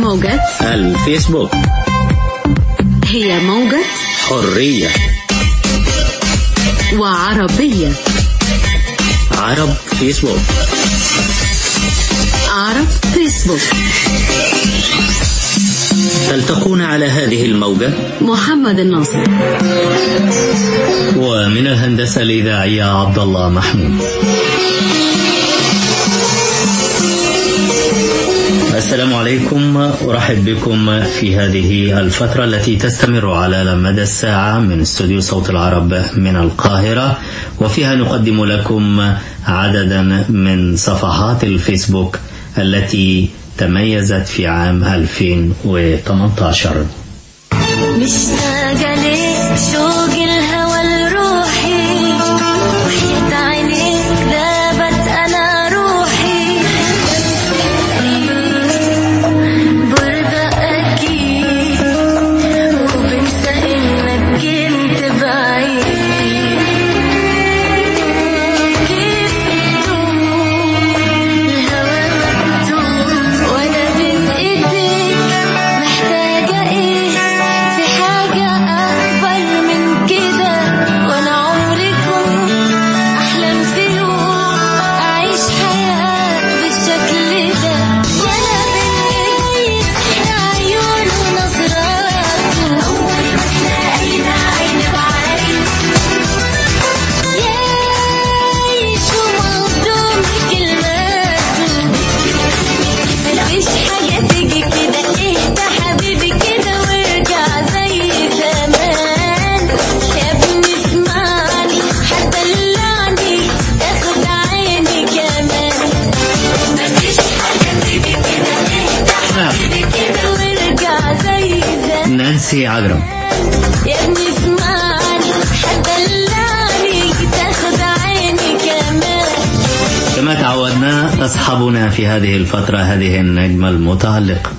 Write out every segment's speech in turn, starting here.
موجة الفيسبوك هي موجة حرية وعربية عرب فيسبوك عرب فيسبوك تلتقون على هذه الموجة محمد الناصر ومن الهندسة الإذاعية عبد الله محمود السلام عليكم أرحب بكم في هذه الفترة التي تستمر على مدى الساعة من استوديو صوت العرب من القاهرة وفيها نقدم لكم عددا من صفحات الفيسبوك التي تميزت في عام 2018 مشتاقة ليك شوق الهوى الروحي وحياة عينيك ذابت أنا روحي برضى أكيد وبنسى إنك كنت بعيد كيف تدوم الهوى مكتوم وأنا بين إيديك محتاجة إيه في حاجة أكبر من كده وأنا عمري كنت أحلم في يوم أعيش حياة بالشكل ده وأنا بين إيديك عيون ونظرات أول ما تلاقينا عين بعين ياي شو مهضوم كلماته مفيش حاجة تيجي كده اهدى حبيبي كده وارجع زي زمان يا ابني اسمعني هتدلعني تاخد عيني كمان مفيش حاجة تيجي كده اهدى حبيبي كده وارجع زي زمان نانسي عجرم يا ابني اسمعني هتدلعني تاخد عيني كمان كما تعودنا تصحبنا في هذه الفترة هذه النجمة المتألقة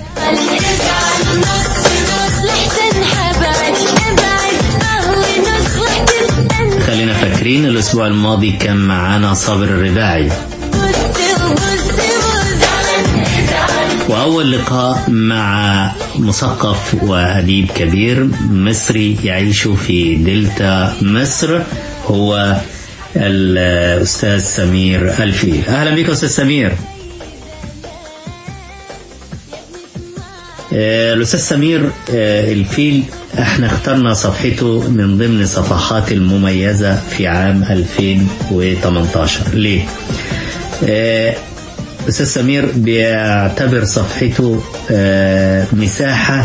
خلينا فاكرين الأسبوع الماضي كان معانا صابر الرباعي وأول لقاء مع مثقف وأديب كبير مصري يعيش في دلتا مصر هو الأستاذ سمير الفيل أهلا بك أستاذ سمير آه، الأستاذ سمير آه، الفيل احنا اخترنا صفحته من ضمن صفحات المميزة في عام 2018 ليه؟ آه، أستاذ سمير بيعتبر صفحته آه، مساحة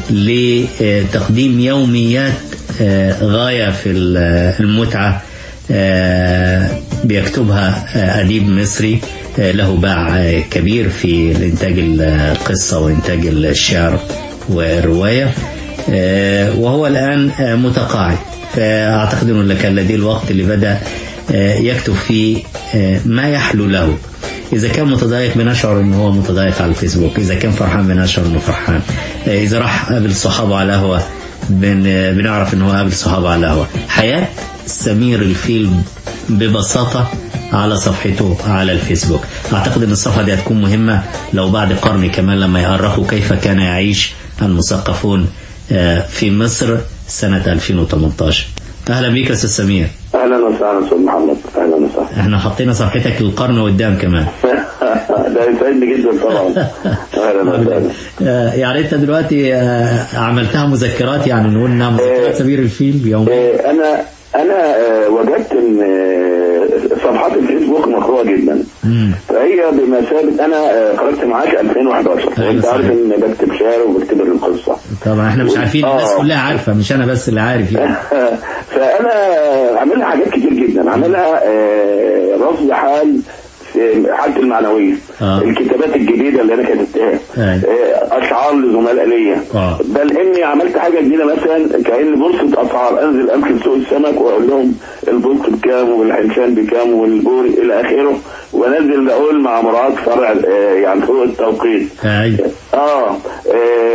لتقديم يوميات آه، غاية في المتعة آه، بيكتبها آه، أديب مصري آه، له باع آه، كبير في إنتاج القصة وإنتاج الشعر والرواية آه، وهو الآن آه، متقاعد فأعتقد أنه كان لديه الوقت اللي بدأ آه، يكتب فيه آه، ما يحلو له إذا كان متضايق بنشعر إنه هو متضايق على الفيسبوك إذا كان فرحان بنشعر إنه فرحان آه، إذا راح قابل صحابه على القهوة بن بنعرف إنه هو قابل صحابه على القهوة حياة سمير الفيل ببساطة على صفحته على الفيسبوك أعتقد أن الصفحة دي هتكون مهمة لو بعد قرن كمان لما يؤرخوا كيف كان يعيش المثقفون آه، في مصر سنة 2018 أهلا بك أستاذ سمير اهلا وسهلا استاذ محمد اهلا وسهلا احنا حطينا صفحتك للقرن قدام كمان ده يسعدني جدا طبعا اهلا وسهلا آه، يعني انت دلوقتي آه، عملتها مذكرات يعني نقول انها مذكرات سمير الفيل يوم آه، انا انا آه، وجدت ان آه، صفحات الفيسبوك مقروءه جدا مم. فهي بمثابه انا آه، خرجت معاك 2011 أيوة وانت عارف صحيح. ان بكتب شعر وبكتب القصه طبعا احنا مش عارفين الناس آه. كلها عارفة مش انا بس اللي عارف يعني فانا عاملها حاجات كتير جدا عاملها آه، رصد حال في حالتي المعنويه آه. الكتابات الجديده اللي انا كتبتها أي. آه، اشعار لزملاء ليا آه. بل اني عملت حاجه جديده مثلا كان بورصه اسعار انزل امشي سوق السمك واقول لهم البلط بكام والحنشان بكام والبوري الى اخره وانزل اقول مع مراعاه فرع آه، يعني فروق التوقيت اي اه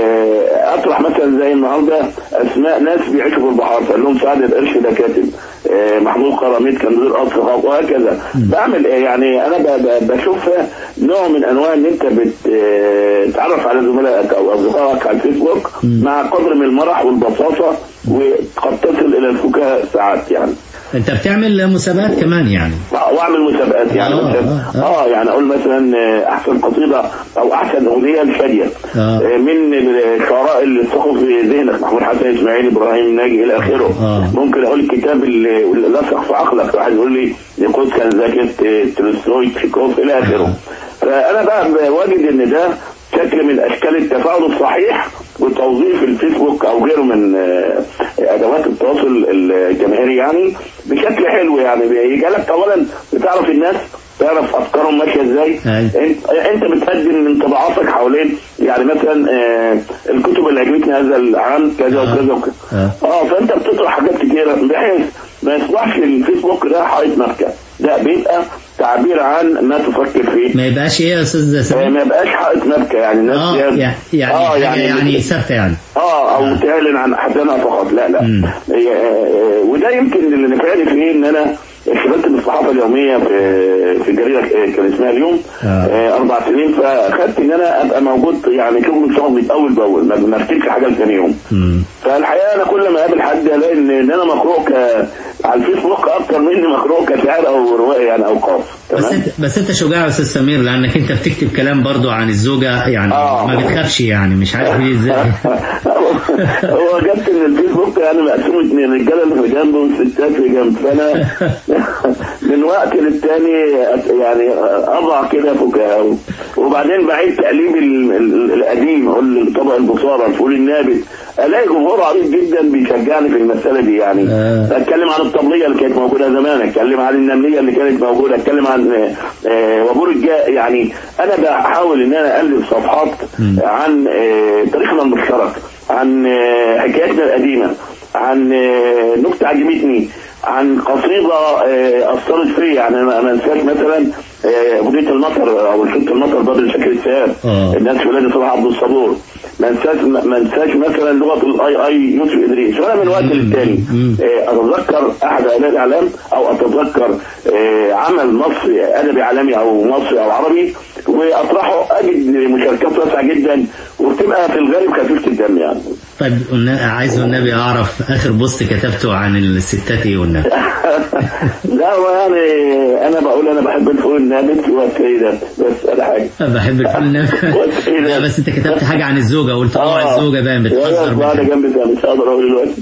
آه، اطرح مثلا زي النهارده اسماء ناس بيعيشوا في البحار فقال لهم سعد القرش ده كاتب آه، محمود قراميط كان مدير قصر خاص وهكذا بعمل إيه؟ يعني انا ب- ب- بشوفها نوع من انواع ان انت بتتعرف على زملائك او اصدقائك على الفيسبوك مع قدر من المرح والبساطه وقد تصل الى الفكاهه ساعات يعني انت بتعمل مسابقات كمان يعني واعمل مسابقات يعني آه، مثلا آه، آه. اه يعني اقول مثلا آه، احسن قصيده او احسن اغنيه لشاديه آه. آه، من الشعراء اللي اتسقوا في ذهنك محمود حسن اسماعيل ابراهيم ناجي الى اخره آه. ممكن اقول الكتاب اللي اللي لصق في عقلك واحد يقول لي نيكوز كان ذاكر تولستوي تشيكوف الى اخره فانا بقى بوجد ان ده شكل من اشكال التفاعل الصحيح وتوظيف الفيسبوك او غيره من آه، ادوات التواصل الجماهيري يعني بشكل حلو يعني بيجي لك اولا بتعرف الناس تعرف افكارهم ماشيه ازاي أي. انت انت بتقدم انطباعاتك حوالين يعني مثلا آه، الكتب اللي عجبتني هذا العام كذا آه. وكذا وكذا آه. اه فانت بتطرح حاجات كتيره بحيث ما يصبحش الفيسبوك ده حائط مكه لا بيبقى تعبير عن ما تفكر فيه ما يبقاش ايه يا استاذ آه، سمير ما يبقاش حائط مبكى يعني الناس اه هي- يعني يعني اه حاجة يعني يعني ثابته يعني اه او تعلن عن حسنها فقط لا لا مم. هي- آه، وده يمكن اللي نفعني فيه ان انا اشتغلت بالصحافه اليوميه في في جريده آه، كان اسمها اليوم آه. آه، اربع سنين فاخدت ان انا ابقى موجود يعني شغل شغلي اول باول ما ما افتكرش حاجه لتاني يوم مم. فالحقيقه انا كل ما اقابل حد الاقي ان إن انا مقروء ك على الفيسبوك اكتر مني مقروء كشاعر او روائي يعني او قاص بس تمام انت بس انت شجاع يا استاذ سمير لانك انت بتكتب كلام برضو عن الزوجه يعني آه. ما بتخافش يعني مش عارف ليه ازاي هو جبت ان الفيسبوك يعني مقسوم اتنين الرجاله اللي في جنب والستات في جنب فانا من وقت للتاني أت- يعني اضع كده فكاهه وبعدين بعيد تقليب ال- ال- القديم اقول طبق البصاره الفول النابت الاقي جمهور عريض جدا بيشجعني في المساله دي يعني آه. اتكلم عن الطبليه اللي كانت موجوده زمان اتكلم عن النمليه اللي كانت موجوده اتكلم عن آه، آه، وبور الجاء يعني انا بحاول ان انا الف صفحات عن آه، تاريخنا المشترك عن آه، حكاياتنا القديمه عن آه، نكته عجبتني عن قصيده آه، اثرت فيا يعني ما ما انساش مثلا آه، اغنيه المطر او شط المطر بدر شكل السياب آه. الناس في ولاد صلاح عبد الصبور ما انساش ما انساش مثلا لغه الاي اي يوسف ادريس وانا من وقت للتاني مم. آه، اتذكر احد اعلام الاعلام او اتذكر آه، عمل مصري ادبي عالمي او مصري او عربي واطرحه اجد مشاركات واسعه جدا وبتبقى في الغالب خفيفه الدم يعني طيب والن- عايز والنبي اعرف اخر بوست كتبته عن الستات ايه والنبي لا هو يعني انا بقول انا بحب الفول النابت والسيدات بس الا حاجه بحب الفول النبي لا بس انت كتبت حاجه عن الزوجه قلت اوعى الزوجه باين بتهزر لا بك. جنب ده مش هقدر اقول دلوقتي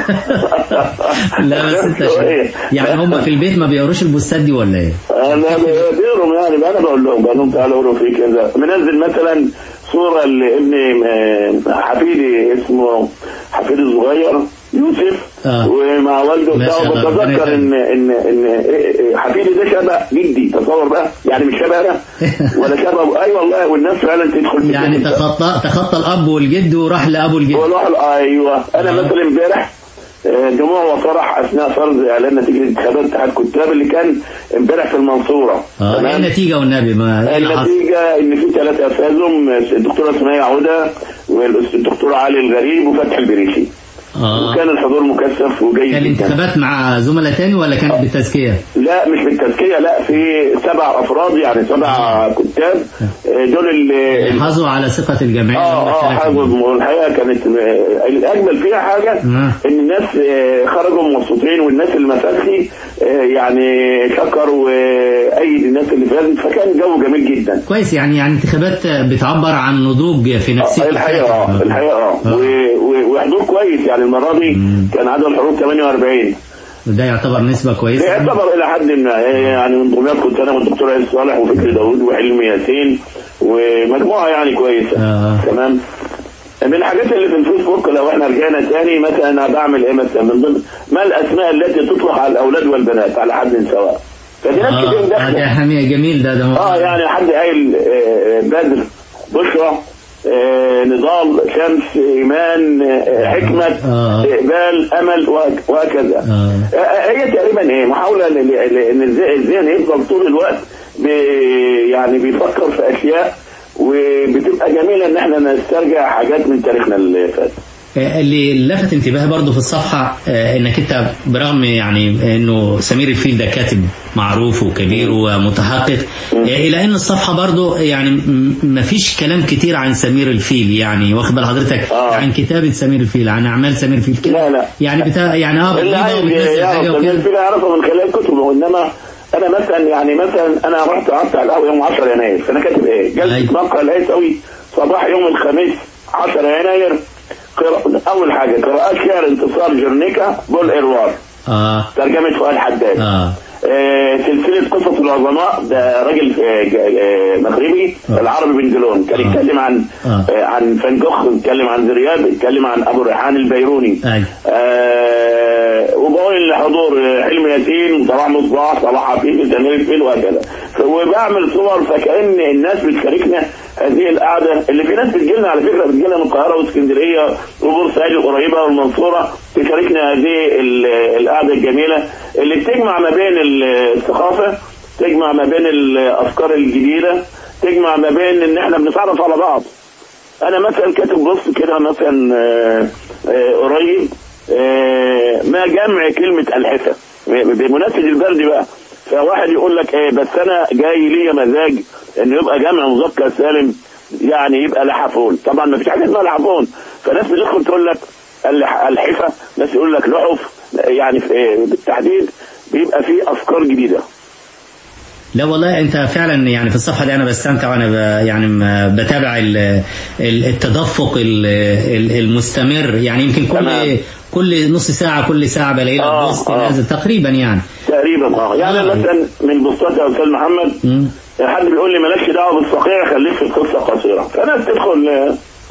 لا بس انت ش- يعني هم في البيت ما بيقروش البوستات دي ولا ايه؟ انا بيقروا يعني انا بقول لهم بقول لهم تعالوا قولوا في كذا منزل مثلا صوره لابن آه، حفيدي اسمه حفيدي الصغير يوسف آه. ومع والده ما بتاعه شاء الله، ربنا بتذكر ان ان ان حفيدي ده شبه جدي تصور بقى يعني مش شبه انا ولا شبه اي والله والناس فعلا تدخل في يعني الكلام ده. تخطى تخطى الاب والجد وراح لابو الجد والله ايوه انا آه. مثلا امبارح آه، دموع وفرح اثناء فرض اعلان نتيجه انتخابات اتحاد الكتاب اللي كان امبارح في المنصوره اه ايه تمام؟ النتيجه والنبي ما ايه اللي حصل؟ النتيجة إن في ثلاثة أفازهم الدكتورة سمية عودة والدكتور علي الغريب وفتحي البريشي اه وكان الحضور مكثف وجيد كان جدا الانتخابات مع زملاء تاني ولا كانت بالتزكيه؟ لا مش بالتزكية لا في سبع أفراد يعني سبع كتاب آه، دول اللي حظوا على ثقه الجمعيه اه هم اه الثلاثة حاجة دول. والحقيقة كانت آه، الأجمل فيها حاجة آه. إن الناس آه، خرجوا مبسوطين والناس اللي ما فاتش آه، يعني شكر وأيد الناس اللي فاتت فكان جو جميل جدا كويس يعني يعني انتخابات بتعبر عن نضوج في نفسيه آه، الحقيقه اه الفئة. الحقيقه اه آه. و- و- وحضور كويس يعني المره دي كان عدد الحضور 48 وده يعتبر نسبه كويسه يعتبر الى حد ما يعني من ضمنهم كنت انا والدكتور عيسى صالح وفكري داوود وحلمي ياسين ومجموعه يعني كويسه آه. تمام من الحاجات اللي في الفيسبوك لو احنا رجعنا تاني مثلا انا بعمل ايه مثلا من ضمن ما الاسماء التي تطلق على الاولاد والبنات على حد سواء فدي ناس كتير اه داخله ده حمية جميل ده ده اه يعني حد قايل آه، بدر بشرى آه، نضال شمس ايمان آه، حكمه آه. اقبال امل وهك- وهكذا آه. آه، هي تقريبا ايه محاوله ل- ل- لان الذ- الذهن يفضل طول الوقت بي- يعني بيفكر في اشياء وبتبقى جميله ان احنا نسترجع حاجات من تاريخنا اللي فات آه، اللي لفت انتباهي برضو في الصفحة آه، انك انت برغم يعني انه سمير الفيل ده كاتب معروف وكبير ومتحقق آه، الى ان الصفحة برضو يعني م- مفيش كلام كتير عن سمير الفيل يعني واخد بال حضرتك آه. عن كتابة سمير الفيل عن اعمال سمير الفيل كده لا، لا. يعني بتا يعني اه اللي بتجيبها عايز وبتنزل يعرف حاجة سمير وكده الفيل يعرفه من خلال كتبه انما انا مثلا يعني مثلا انا رحت قعدت على القهوه يوم 10 يناير فانا كاتب ايه؟ جلسه أيوة. مقهى العيسوي صباح يوم الخميس 10 يناير قراءة اول حاجه قراءات شعر انتصار جرنيكا بول اروار اه ترجمه فؤاد حداد اه آه، سلسلة قصص العظماء ده راجل آه، ج- آه، مغربي آه. العربي بن جلون كان آه. يتكلم عن آه. آه، عن فان جوخ يتكلم عن زرياب يتكلم عن ابو ريحان البيروني أيوة. آه، وبقول لحضور آه، حلم ياسين صلاح مصباح صلاح حفيظ سمير الفيل وهكذا ف- وبعمل صور فكأن الناس بتشاركنا هذه القعدة اللي في ناس بتجيلنا على فكرة بتجيلنا من القاهرة واسكندرية وبورسعيد القريبة والمنصورة تشاركنا هذه ال- القعدة الجميلة اللي بتجمع ما بين الثقافة تجمع ما بين الأفكار الجديدة تجمع ما بين إن إحنا بنتعرف على بعض انا مثلا كاتب بص كده مثلا آه، آه، قريب آه، ما جمع كلمة الحفة بمناسبة البرد بقى فواحد يقول لك ايه بس انا جاي ليا مزاج انه يبقى جمع مذكر سالم يعني يبقى لحفون طبعا ما فيش حاجه اسمها لحفون فناس بتدخل تقول لك اللح- الحفة ناس يقول لك لحف يعني في إيه؟ بالتحديد بيبقى فيه افكار جديده لا والله انت فعلا يعني في الصفحه دي انا بستمتع وانا ب- يعني م- بتابع ال- ال- التدفق ال- ال- المستمر يعني يمكن كل تمام. كل نص ساعه كل ساعه بلاقي لك آه، بوست آه. نازل تقريبا يعني تقريبا اه يعني آه. مثلا من بوستات يا استاذ محمد مم. حد بيقول لي مالكش دعوه بالصقيع خليك في القصه قصيره فناس تدخل آه،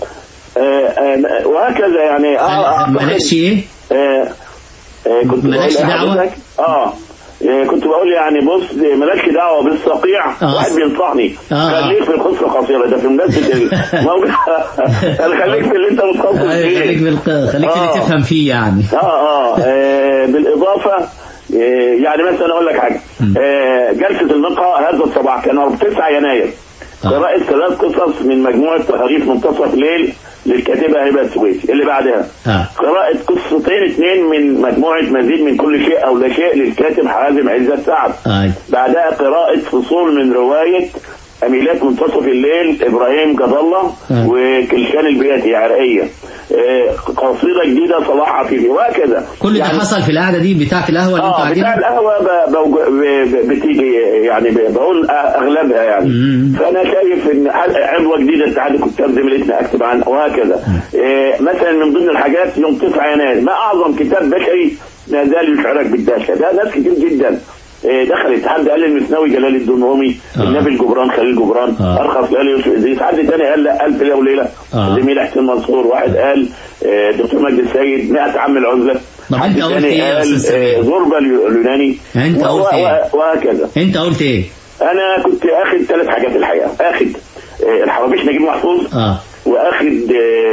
آه، آه، وهكذا يعني آه، أعتقد- مالكش ايه؟ آه، آه، كنت مالكش بقول دعوة؟ لحضرتك- اه آه، كنت بقول يعني بص مالكش دعوه بالصقيع آه. واحد بينصحني آه. خليك في القصه القصيره ده في مناسبه الموضوع قال خليك في اللي انت متخصص أيوة، خليك فيه بالق... خليك في اللي آه. تفهم فيه يعني اه اه آه، بالاضافه آه، يعني مثلا اقول لك حاجه آه، جلسه المقهى هذا الصباح كان 9 يناير آه. قراءة ثلاث قصص من مجموعة تخاريف منتصف ليل للكاتبة هبة السويسي اللي بعدها آه. قراءة قصتين اثنين من مجموعة مزيد من كل شيء أو لا شيء للكاتب حازم عزت سعد آه. بعدها قراءة فصول من رواية أميلات منتصف الليل إبراهيم جد الله آه. وكلشان البياتي عرقية آه، قصيدة جديدة صلاح عفيفي وهكذا كل ده يعني- حصل في القعده دي بتاعت القهوه اللي انتوا اه قاعدين بتاع القهوه ب- بوج- ب- ب- بتيجي يعني ب- بقول اغلبها يعني مم. فانا شايف ان ح- عضوه جديده اتحاد الكتاب زميلتنا اكتب عنها وهكذا إيه مثلا من ضمن الحاجات يوم 9 يناير ما اعظم كتاب بشري ما زال يشعرك بالدهشه ده ناس كتير جدا إيه دخلت حد قال المثنوي جلال الدمومي آه. النبي الجبران خليل جبران آه. ارخص قال يوسف ادريس حد تاني قال لا الف ليله وليله آه. زميل حسين منصور واحد قال آه، دكتور مجدي السيد 100 عام العزله طب حد أنت قلت تاني إيه يا قال، أستاذ آه، سمير؟ زوربا اليوناني أنت و- قلت و- إيه؟ وهكذا انت قلت ايه؟ انا كنت اخد ثلاث حاجات الحقيقه اخد آه، الحرابيش نجيب محفوظ اه واخد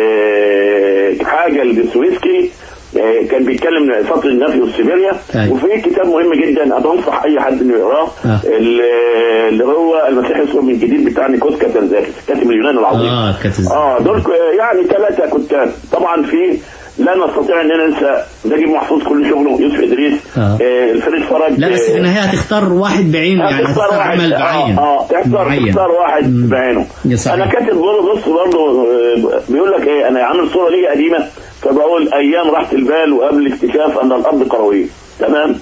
آه، حاجه لدوستويفسكي آه، كان بيتكلم سطر النفي والسيبيريا أيوة. وفي كتاب مهم جدا انا بنصح اي حد انه يقراه آه. اللي اللي هو المسيح يسوع من جديد بتاع نيكوس كاتنزاكis كاتب اليونان العظيم اه كاتز اه دول ك- يعني ثلاثة كتاب طبعا في لا نستطيع اننا ننسى نجيب محفوظ كل شغله يوسف ادريس آه. آه الفريد فرج لا بس في آه، النهايه هتختار واحد بعينه يعني هتختار هتختار واحد عمل بعين اه, آه تختار معين. تختار واحد مم. بعينه يا صحيح. انا كاتب برضه بص برضه آه، بيقول لك ايه انا عامل صوره ليا قديمه فبقول ايام راحه البال وقبل اكتشاف ان الارض كرويه تمام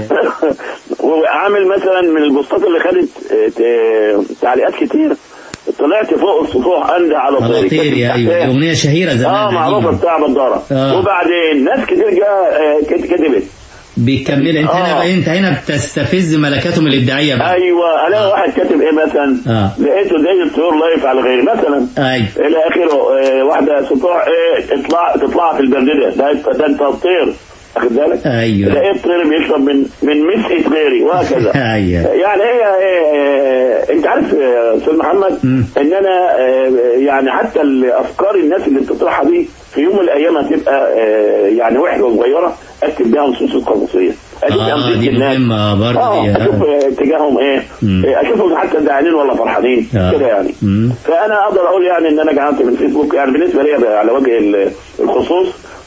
وعامل مثلا من البوستات اللي خدت آه، ت- تعليقات كتير طلعت فوق السطوح اندى على على طيري طير كاتب يا تحتها. ايوه اغنيه شهيره زمان اه معروفه قديمة. بتاع بداره آه. وبعدين ناس كتير جا آه، كت- كتبت بيكمل انت هنا آه. بقى انت هنا بتستفز ملكاتهم الابداعيه بقى ايوه الاقي واحد كاتب ايه مثلا آه. لقيته زي الطيور لايف على غيري مثلا ايوه الى اخره آه، واحده سطوح ايه تطلع تطلع في البردده ده ده انت تطير واخد بالك أيوة. لقيت طير بيشرب من من مسقه غيري وهكذا أيوة. يعني هي إيه آه، انت عارف يا استاذ محمد مم. ان انا آه، يعني حتى الافكار الناس اللي بتطرحها دي في يوم من الايام هتبقى آه، يعني وحده صغيره اكتب بيها نصوص القاموسيه اشوف اه أمثلة دي الناس. مهمه برضه اه دي اشوف آه. اتجاههم ايه مم. إيه، اشوفهم حتى زعلانين ولا فرحانين آه. كده يعني مم. فانا اقدر اقول يعني ان انا جعلت من الفيسبوك يعني بالنسبه لي بقى على وجه ال- الخصوص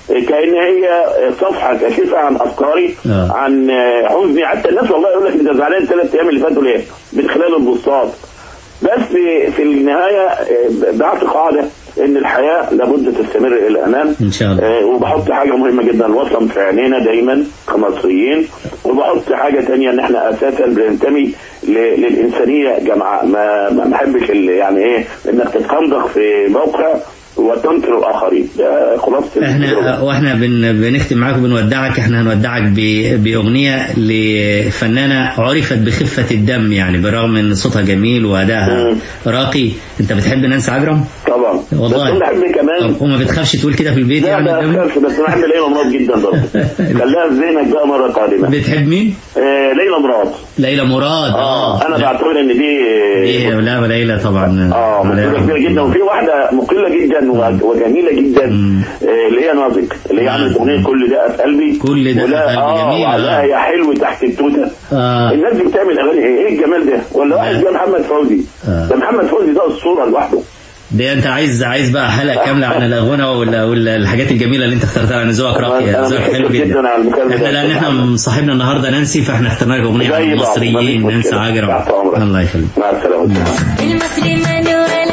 كأن هي صفحة كاشفة عن أفكاري آه. عن حزني حتى الناس والله يقول لك أنت زعلان ثلاث أيام اللي فاتوا ليه؟ من خلال البوستات بس في في النهاية آه، بعت قاعدة إن الحياة لابد تستمر إلى الأمام إن شاء الله. آه، وبحط حاجة مهمة جدا الوطن في عينينا دايما كمصريين وبحط حاجة تانية إن إحنا أساسا بننتمي ل- للإنسانية جمعاء ما ما بحبش ال- يعني إيه إنك تتخندق في موقع وتنكر الآخرين ده خلاصة احنا واحنا بن بنختم معاك وبنودعك احنا هنودعك ب- باغنيه لفنانه عرفت بخفه الدم يعني بالرغم ان صوتها جميل وادائها راقي انت بتحب نانسي عجرم؟ طبعا والله. بس أنا بحب كمان طب وما بتخافش تقول كده في البيت لا يعني لا قدامي؟ أفكارش بس أنا بحب ليلى مراد جدا برضه خليها في ذهنك بقى مرة قادمة بتحب مين؟ آه، ليلى مراد ليلى مراد اه انا لا. بعتبر ان دي دي لا ليلى طبعا اه مشهوره كبيره جدا وفي واحده مقله جدا و- وجميله جدا آه، اللي هي نازك اللي هي عملت اغنيه كل دقه في قلبي كل دقة ولا- في قلبي، اه جميلة. وعلقها يا حلو تحت التوته آه. الناس دي بتعمل اغاني ايه ايه الجمال ده ولا واحد لا. زي محمد فوزي آه. ده محمد فوزي ده الصوره لوحده دي انت عايز عايز بقى حلقه كامله عن الاغنى ولا ولا الحاجات الجميله اللي انت اخترتها انا ذوقك راقي أنا ذوقك حلو متشكر جدا جدا على المكالمة احنا دي. لان احنا مصاحبنا النهارده نانسي فاحنا اخترنا لك اغنيه عن زي بعض، المصريين مفيش نانسي مشكلة. عجرم تحت أمرك. الله يخليك مع السلامه المصري منولا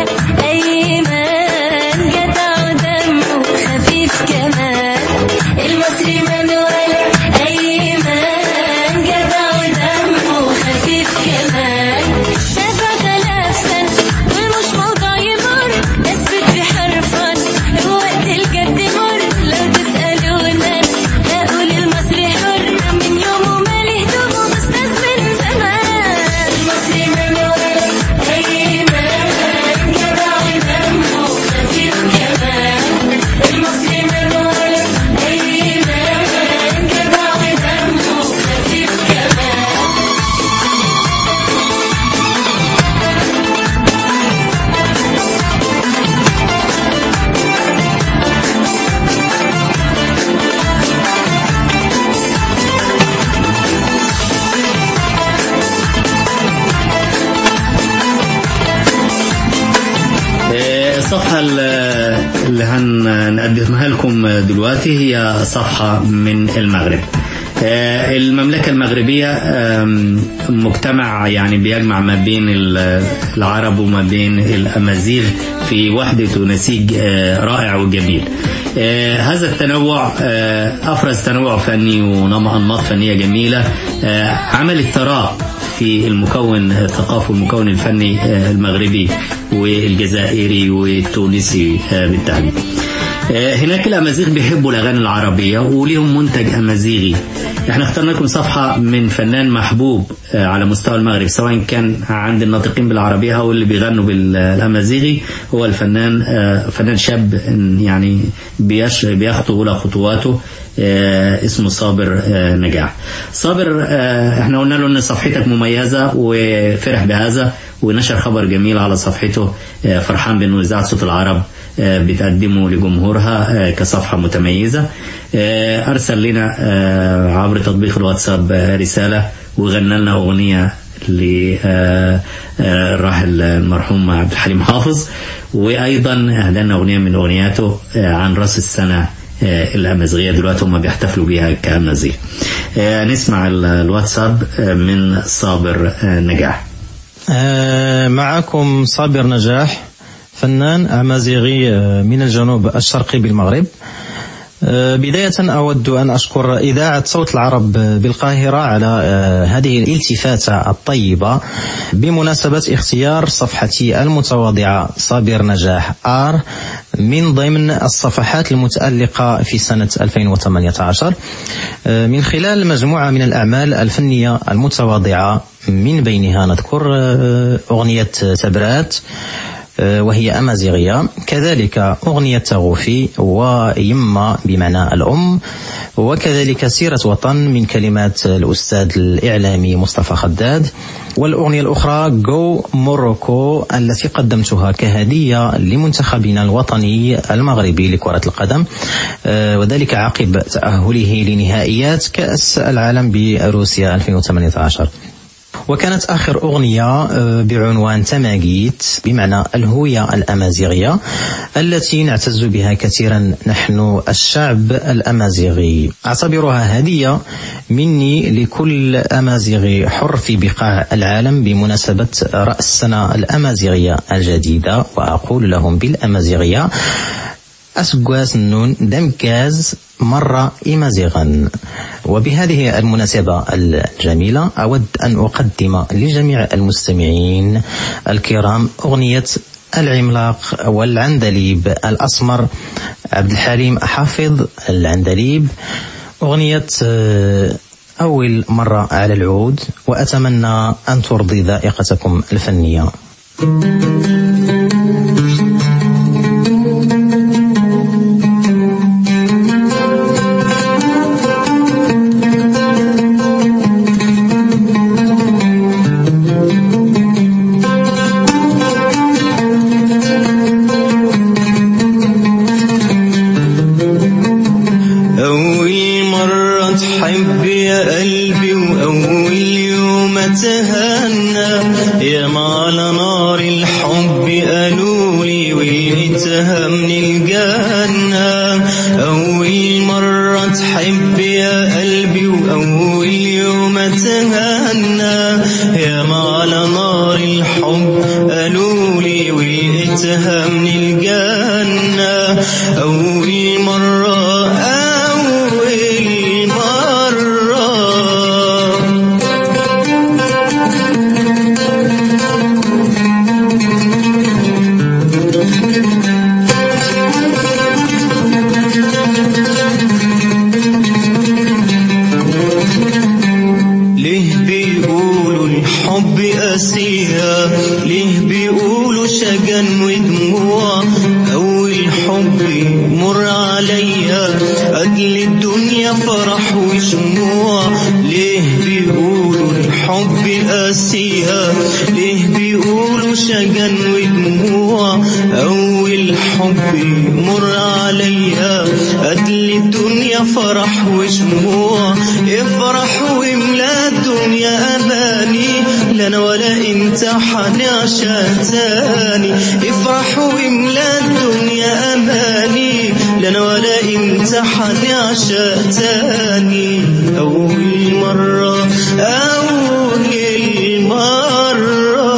أيمن جدع ودمه خفيف كمان المصري منولا أيمن جدع ودمه خفيف كمان سبع آلاف سنة والمش موضوع يمر اثبت بحرفا وقت الجد مر لو تسألونا هقول المصري حر من يومه ماله هدومه أستاذ من زمان المصري منولا أيمن جدع ودمه خفيف كمان المصري منولا أيمن جدع ودمه خفيف كمان آه، الصفحة ال- اللي هنقدمها لكم دلوقتي هي صفحة من المغرب آه، المملكة المغربية آم، مجتمع يعني بيجمع ما بين ال- العرب وما بين الأمازيغ في وحدة ونسيج آه، رائع وجميل آه، هذا التنوع آه، أفرز تنوع فني وأنماط فنية جميلة آه، عمل الثراء في المكون الثقافي والمكون الفني آه، المغربي والجزائري والتونسي آه، بالتحديد. آه، هناك الامازيغ بيحبوا الاغاني العربيه وليهم منتج امازيغي. احنا اخترنا لكم صفحه من فنان محبوب آه، على مستوى المغرب سواء كان عند الناطقين بالعربيه او اللي بيغنوا بالامازيغي هو الفنان آه، فنان شاب يعني بيش- بيخطو اولى خطواته آه، اسمه صابر آه، نجاح صابر آه، احنا قلنا له ان صفحتك مميزة وفرح بهذا ونشر خبر جميل على صفحته آه، فرحان بانه اذاعة صوت العرب آه، بتقدمه لجمهورها آه، كصفحة متميزة آه، ارسل لنا آه، عبر تطبيق الواتساب آه، رسالة وغنى لنا اغنية للراحل المرحوم عبد الحليم حافظ وايضا اهدى لنا اغنيه من اغنياته آه، عن راس السنه آه، الامازيغيه دلوقتي هم بيحتفلوا بيها كامازيغ. آه، نسمع ال- الواتساب آه، من صابر آه، نجاح. آه، معكم صابر نجاح فنان أمازيغي آه، من الجنوب الشرقي بالمغرب آه، بداية أود أن أشكر إذاعة صوت العرب بالقاهرة على آه، هذه الالتفاتة الطيبة بمناسبة اختيار صفحتي المتواضعة صابر نجاح آر من ضمن الصفحات المتألقة في سنة 2018 آه، من خلال مجموعة من الأعمال الفنية المتواضعة من بينها نذكر آه، أغنية تبرات آه، وهي أمازيغية كذلك أغنية تغوفي ويما بمعنى الأم وكذلك سيرة وطن من كلمات الأستاذ الإعلامي مصطفى خداد والأغنية الأخرى جو موروكو التي قدمتها كهدية لمنتخبنا الوطني المغربي لكرة القدم آه، وذلك عقب تأهله لنهائيات كأس العالم بروسيا 2018 وكانت آخر أغنية آه، بعنوان تماجيت بمعنى الهوية الأمازيغية التي نعتز بها كثيرا نحن الشعب الأمازيغي أعتبرها هدية مني لكل أمازيغي حر في بقاع العالم بمناسبة رأس السنة الأمازيغية الجديدة وأقول لهم بالأمازيغية أسقواس النون دمكاز مرة إمازيغا وبهذه المناسبة الجميلة أود أن أقدم لجميع المستمعين الكرام أغنية العملاق والعندليب الأسمر عبد الحليم حافظ العندليب أغنية آه، أول مرة على العود وأتمنى أن ترضي ذائقتكم الفنية أول مرة تحب يا قلبي وأول يوم تهنى يا مال نار الحب قالولي ولقيتها من الجنة أول مرة تحب يا قلبي وأول يوم تهنى يا مال نار الحب قالولي ولقيتها من الجنة أول مرة أول مرة ليه بيقولوا الحب قاسية ليه بيقولوا شجن ودموع أول حب مر عليا أجل الدنيا فرح وشموع ليه بيقولوا الحب قاسية ليه بيقولوا شجن ودموع أول حب مر عليا أجل الدنيا فرح وشموع افرح واملا الدنيا أماني لا أنا ولا أنت حنعشى تاني افرح واملا الدنيا أماني لا أنا ولا أنت حنعشى تاني أول مرة أول مرة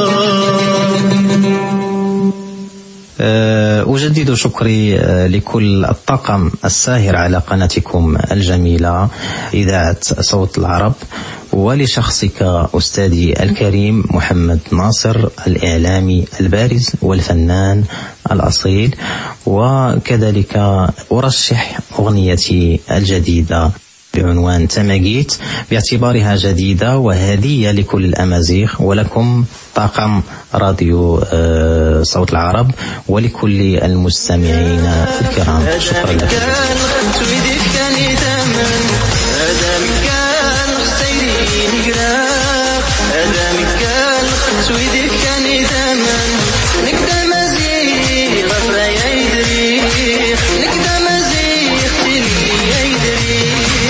آه، أجدد شكري آه، لكل الطاقم الساهر على قناتكم الجميلة إذاعة صوت العرب ولشخصك أستاذي الكريم محمد ناصر الإعلامي البارز والفنان الأصيل وكذلك أرشح أغنيتي الجديدة بعنوان تماجيت باعتبارها جديدة وهدية لكل الأمازيغ ولكم طاقم راديو آه، صوت العرب ولكل المستمعين الكرام شكرا لكم كان سويدك كان يتمن ادم كان خسيرين قراق ادم كان سويدك كان يتمن نقدم زيغ غفرة يدري نقدم زيغ تلي يدري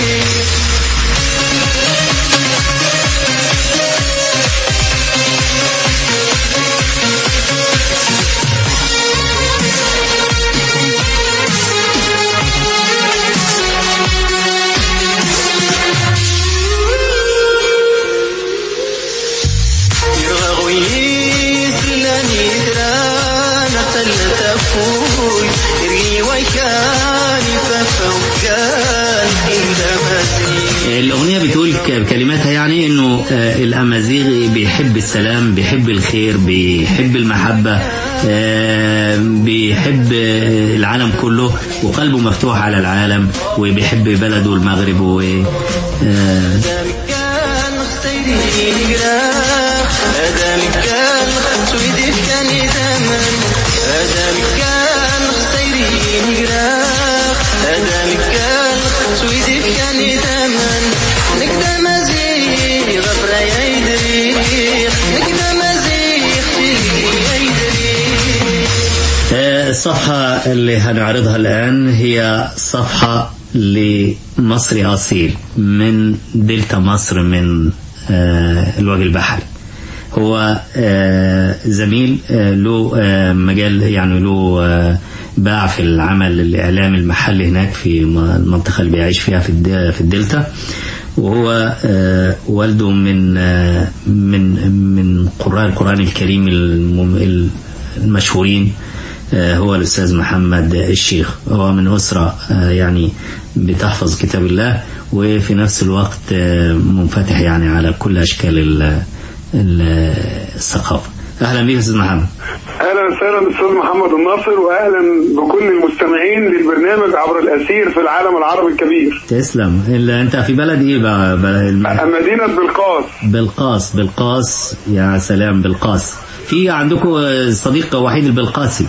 يرغويز لاني درانا تلتفوي يرغي ويكاني ففوكان عندما زين الأغنية بتقول ك- بكلماتها يعني إنه آه، الأمازيغي بيحب السلام بيحب الخير بيحب المحبة آه، بيحب آه، العالم كله وقلبه مفتوح على العالم وبيحب بلده المغرب و آه، ادم كان خسيرين قراق ادم كان سويدي كان يدمن ادم كان خسيرين قراق ادم كان سويدي كان يدمن نقدم زي غفرة يدري نقدم زي يدري آه، الصفحة اللي هنعرضها الآن هي صفحة لمصري أصيل من دلتا مصر من آه، الوجه البحري هو آه، زميل آه، له آه، مجال يعني له آه، باع في العمل الإعلامي المحلي هناك في م- المنطقة اللي بيعيش فيها في الد- في الدلتا وهو آه، والده من آه، من من قراء القرآن الكريم الم- المشهورين آه، هو الأستاذ محمد الشيخ هو من أسرة آه، يعني بتحفظ كتاب الله وفي نفس الوقت آه، منفتح يعني على كل أشكال ال- ال- الثقافة أهلا بك أستاذ محمد اهلا وسهلا استاذ محمد الناصر واهلا بكل المستمعين للبرنامج عبر الاسير في العالم العربي الكبير تسلم إلا أنت في بلد إيه بقى بلد الم- مدينه بلقاس بالقاس بالقاس يا سلام بالقاس في عندكم صديق وحيد البلقاسي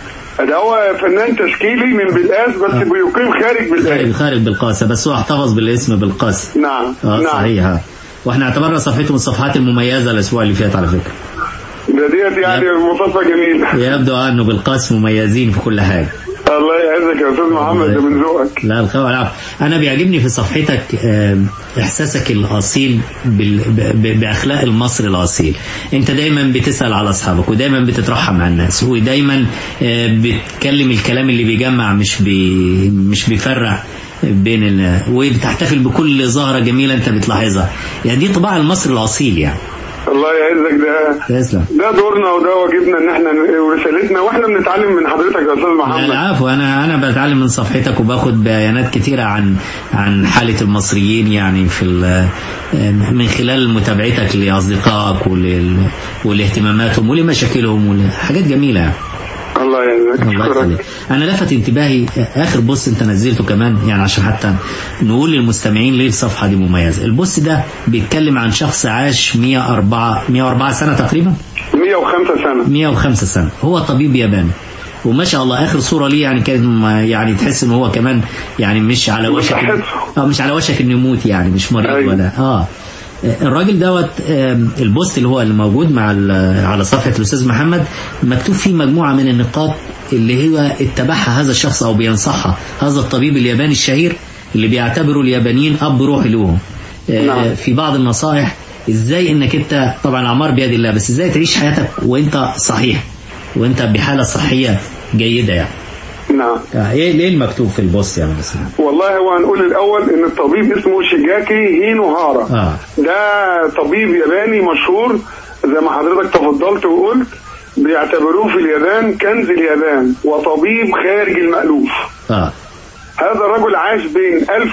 ده هو فنان تشكيلي من بلقاس بس بيقيم خارج خارج بلقاس خارج بالقاسة بس هو احتفظ بالاسم بالقاس نعم اه نعم صحيح آه. واحنا اعتبرنا صفحته من الصفحات المميزة الاسبوع اللي فات على فكرة ده ديت يعني مصادفه جميله يبدو آه انه بالقاس مميزين في كل حاجة الله يعزك يا استاذ محمد ده من ذوقك لا الخير والعفو انا بيعجبني في صفحتك آم، احساسك الاصيل بال- ب- ب- باخلاق المصري الاصيل انت دايما بتسال على اصحابك ودايما بتترحم مع الناس ودايما آه، بتكلم الكلام اللي بيجمع مش بي مش بيفرق بين ال... وبتحتفل بكل ظاهره جميله انت بتلاحظها يعني دي طباع المصري الاصيل يعني الله يعزك ده تسلم ده دورنا وده واجبنا ان احنا ورسالتنا واحنا بنتعلم من حضرتك يا استاذ لا محمد العفو انا انا بتعلم من صفحتك وباخد بيانات كتيره عن عن حاله المصريين يعني في ال- من خلال متابعتك لاصدقائك ولل ولاهتماماتهم ولمشاكلهم وحاجات جميله يعني. الله يعزك الله اشكرك يخليك انا لفت انتباهي اخر بوست انت نزلته كمان يعني عشان حتى نقول للمستمعين ليه الصفحه دي مميزه البوست ده بيتكلم عن شخص عاش 104 104 سنه تقريبا 105 سنه 105 سنة هو طبيب ياباني وما شاء الله اخر صوره ليه يعني كانت ما- يعني تحس ان هو كمان يعني مش على وشك متحف. اه مش على وشك انه يموت يعني مش مريض أيوة. ولا اه الراجل دوت آم، البوست اللي هو اللي موجود مع ال- على صفحه الاستاذ محمد مكتوب فيه مجموعه من النقاط اللي هو اتبعها هذا الشخص او بينصحها هذا الطبيب الياباني الشهير اللي بيعتبروا اليابانيين اب روحي لهم آه، نعم. في بعض النصائح ازاي انك انت طبعا الاعمار بيد الله بس ازاي تعيش حياتك وانت صحيح وانت بحاله صحيه جيده يعني نعم آه، ايه ليه المكتوب في البوست يعني بس والله هو هنقول الاول ان الطبيب اسمه شيجاكي هينوهارا اه ده طبيب ياباني مشهور زي ما حضرتك تفضلت وقلت بيعتبروه في اليابان كنز اليابان وطبيب خارج المألوف اه هذا الرجل عاش بين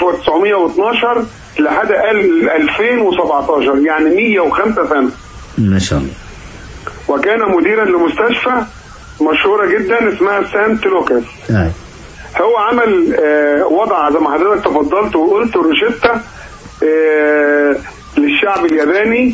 1912 لحد ال- 2017 يعني 105 سنة ما شاء الله وكان مديرا لمستشفى مشهورة جدا اسمها سانت لوكاس آه. هو عمل آه، وضع زي ما حضرتك تفضلت وقلت روشتة آه، للشعب الياباني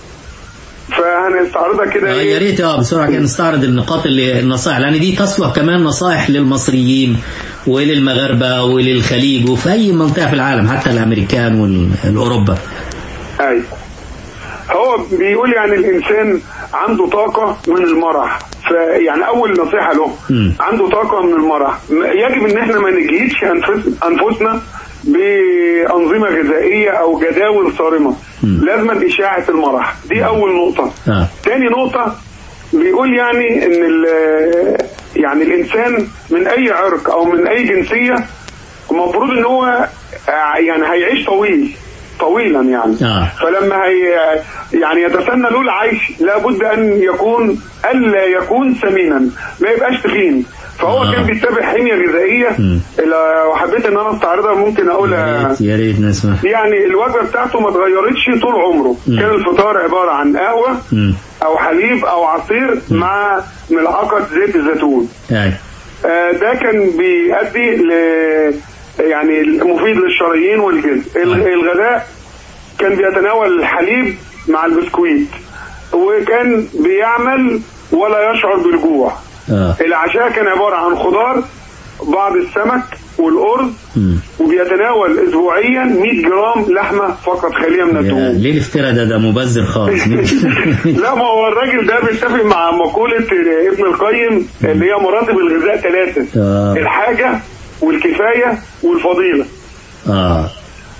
فهنستعرضها كده آه، يا ايه ريت اه بسرعه كده نستعرض النقاط اللي النصائح لان دي تصلح كمان نصائح للمصريين وللمغاربه وللخليج وفي اي منطقه في العالم حتى الامريكان والاوروبا اي هو بيقول يعني الانسان عنده طاقه من المرح فيعني اول نصيحه له مم. عنده طاقه من المرح م- يجب ان احنا ما نجهدش أنفس- انفسنا بانظمه غذائيه او جداول صارمه مم. لازما اشاعه المرح دي اول نقطه اه تاني نقطة بيقول يعني ان ال- يعني الانسان من اي عرق او من اي جنسية المفروض ان هو آه، يعني هيعيش طويل طويلا يعني آه. فلما هي يعني يتسنى له العيش لابد ان يكون الا يكون سمينا ما يبقاش تخين فهو آه. كان بيتبع حمية غذائية مم. لو حبيت ان انا استعرضها ممكن يا اقولها ريت يا ريت نسمع يعني الوجبه بتاعته ما اتغيرتش طول عمره مم. كان الفطار عباره عن قهوه مم. او حليب او عصير مع ملعقه زيت الزيتون آه. آه، ده كان بيؤدي ل يعني مفيد للشرايين والجلد ال- الغداء كان بيتناول الحليب مع البسكويت وكان بيعمل ولا يشعر بالجوع اه العشاء كان عباره عن خضار بعض السمك والارز مم. وبيتناول اسبوعيا 100 جرام لحمه فقط خاليه من يا- الدهون ليه الافتراء ده ده مبذر خالص لا ما هو الراجل ده بيتفق مع مقولة ابن القيم اللي هي مراتب الغذاء ثلاثة آه. الحاجة والكفاية والفضيلة اه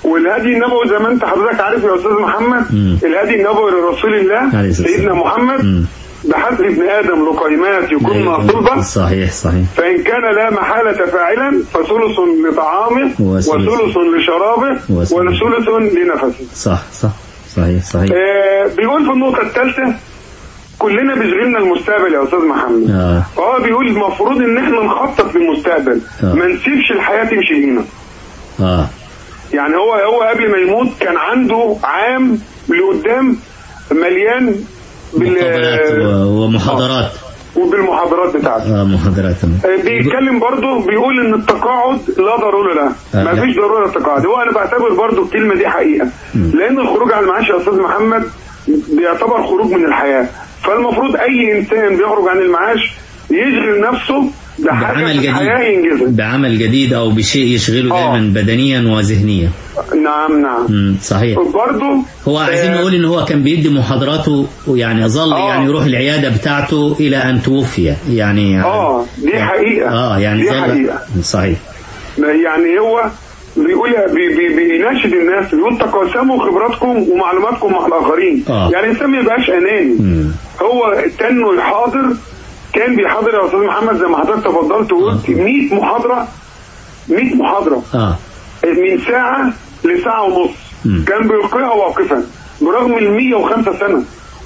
والهدي النبوي زي ما انت حضرتك عارف يا استاذ محمد مم. الهدي النبوي لرسول عليه الله الصلاة سيدنا والسلام. محمد مم. بحسب ابن ادم لقيمات يكون صلبا صحيح صحيح فإن كان لا محالة فاعلا فثلث لطعامه وثلث- وثلث لشرابه وثلث- وثلث لنفسه صح صح صحيح صحيح آه بيقول في النقطة الثالثة كلنا بيشغلنا المستقبل يا أستاذ محمد آه. فهو بيقول المفروض إن إحنا نخطط للمستقبل آه. ما نسيبش الحياة تمشي بينا اه يعني هو هو قبل ما يموت كان عنده عام لقدام مليان مقابلات و- ومحاضرات وبالمحاضرات بتاعته اه محاضرات آه، بيتكلم برضه بيقول ان التقاعد لا ضروره له آه، ما لا. فيش ضروره للتقاعد هو انا بعتبر برضه الكلمه دي حقيقه لان الخروج على المعاش يا استاذ محمد بيعتبر خروج من الحياه فالمفروض اي انسان بيخرج عن المعاش يشغل نفسه بحاجه بعمل في جديد الحياه ينجزها بعمل جديد او بشيء يشغله آه. دايما بدنيا وذهنيا نعم نعم مم، صحيح برضه هو عايزين آه، نقول ان هو كان بيدي محاضراته ويعني ظل آه. يعني يروح العياده بتاعته الى ان توفي يعني اه دي حقيقه اه يعني دي ظل حقيقه صحيح يعني هو بيقول بي بي بيناشد الناس بيقول تقاسموا خبراتكم ومعلوماتكم مع الاخرين آه. يعني الانسان ما يبقاش اناني مم. هو تنه الحاضر كان بيحاضر يا استاذ محمد زي ما حضرتك تفضلت وقلت 100 محاضره 100 محاضره اه من ساعه لساعه ونص مم. كان بيلقيها واقفا برغم ال 105 سنه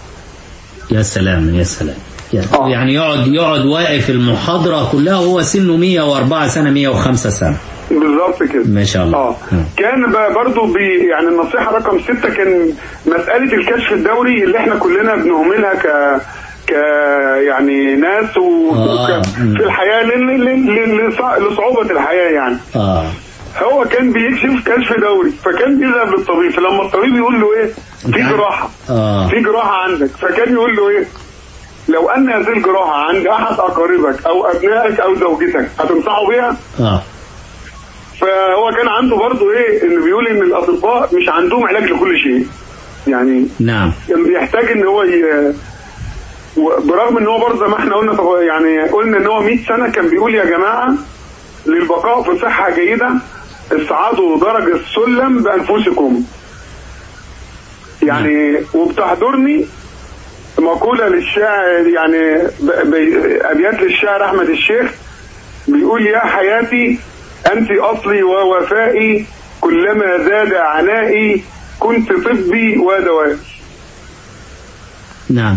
يا سلام يا سلام يا- آه. يعني يقعد يقعد واقف المحاضره كلها وهو سنه 104 سنه 105 سنه بالظبط كده ما شاء الله. اه آه. كان بقى برضو بي يعني النصيحه رقم ستة كان مساله الكشف الدوري اللي احنا كلنا بنهملها ك ك يعني ناس و... آه. وك... مم. في الحياه ل... ل... ل... لصع- لصعوبه الحياه يعني اه هو كان بيكشف كشف دوري فكان بيذهب للطبيب فلما الطبيب يقول له ايه في نعم. جراحه آه. في جراحه عندك فكان يقول له ايه لو ان هذه الجراحه عند احد اقاربك او ابنائك او زوجتك هتنصحوا بيها اه فهو كان عنده برضه ايه انه بيقول ان الاطباء مش عندهم علاج لكل شيء يعني نعم كان بيحتاج ان هو ي... و- برغم ان هو برضه زي ما احنا قلنا طب يعني قلنا ان هو 100 سنه كان بيقول يا جماعه للبقاء في صحه جيده اصعدوا درج السلم بانفسكم يعني وبتحضرني مقوله للشاعر يعني ب- ب- ابيات للشاعر احمد الشيخ بيقول يا حياتي أنت أصلي ووفائي كلما زاد عنائي كنت طبي ودوائي نعم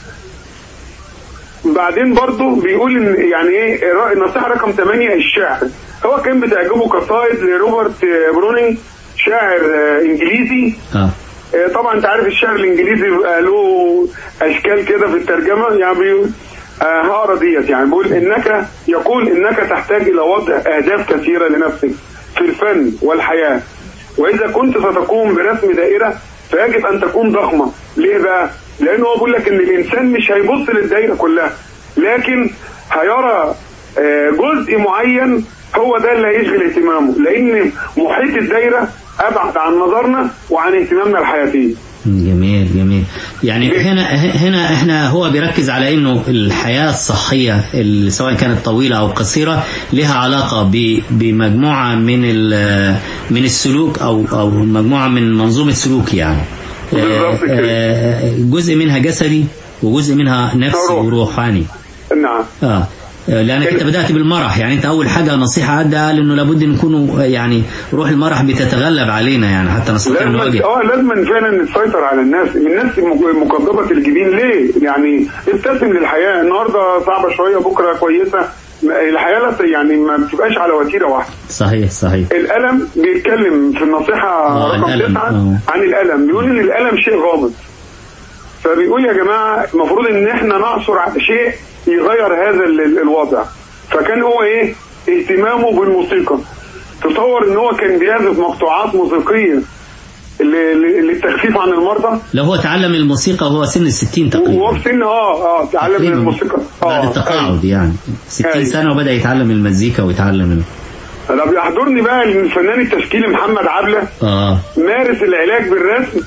بعدين برضه بيقول ان يعني ايه الر- النصيحه رقم 8 الشعر هو كان بتعجبه قصائد لروبرت برونينج شاعر آه، انجليزي اه آه، طبعا انت عارف الشعر الانجليزي بيبقى له اشكال كده في الترجمه يعني بيقول آه، هقرا ديت يعني بيقول انك يقول انك تحتاج الى وضع اهداف كثيره لنفسك في الفن والحياه واذا كنت ستقوم برسم دائره فيجب ان تكون ضخمه ليه بقى؟ لانه هو بيقول لك ان الانسان مش هيبص للدائره كلها لكن هيرى آه، جزء معين هو ده اللي هيشغل اهتمامه لان محيط الدايره ابعد عن نظرنا وعن اهتمامنا الحياتي جميل جميل يعني هنا هنا احنا هو بيركز على انه الحياه الصحيه اللي سواء كانت طويله او قصيره لها علاقه ب- بمجموعه من ال- من السلوك او او مجموعه من منظومه سلوك يعني بالظبط كده. آه، جزء منها جسدي وجزء منها نفسي روح. وروحاني نعم اه لانك انت بدات بالمرح يعني انت اول حاجه نصيحه ادى قال انه لابد نكونوا يعني روح المرح بتتغلب علينا يعني حتى نستطيع لازم نواجه اه لازم فعلا نسيطر على الناس الناس مك- مكببه الجبين ليه يعني ابتسم للحياه النهارده صعبه شويه بكره كويسه الحياه لا يعني ما بتبقاش على وتيره واحده صحيح صحيح الالم بيتكلم في النصيحه آه، رقم الألم، تسعه آه. عن الالم بيقول ان الالم شيء غامض فبيقول يا جماعه المفروض ان احنا نعثر على شيء يغير هذا ال- ال- الوضع فكان هو ايه اهتمامه بالموسيقى تصور ان هو كان بيعزف مقطوعات موسيقيه ل- ل- للتخفيف عن المرضى لو هو تعلم الموسيقى وهو سن الستين وهو تقريبا في سن اه اه تعلم من تقريباً الموسيقى بعد اه التقاعد يعني 60 أيوة. سنة وبدأ يتعلم المزيكا ويتعلم ال- انا بيحضرني بقى الفنان التشكيلي محمد عبله اه مارس العلاج بالرسم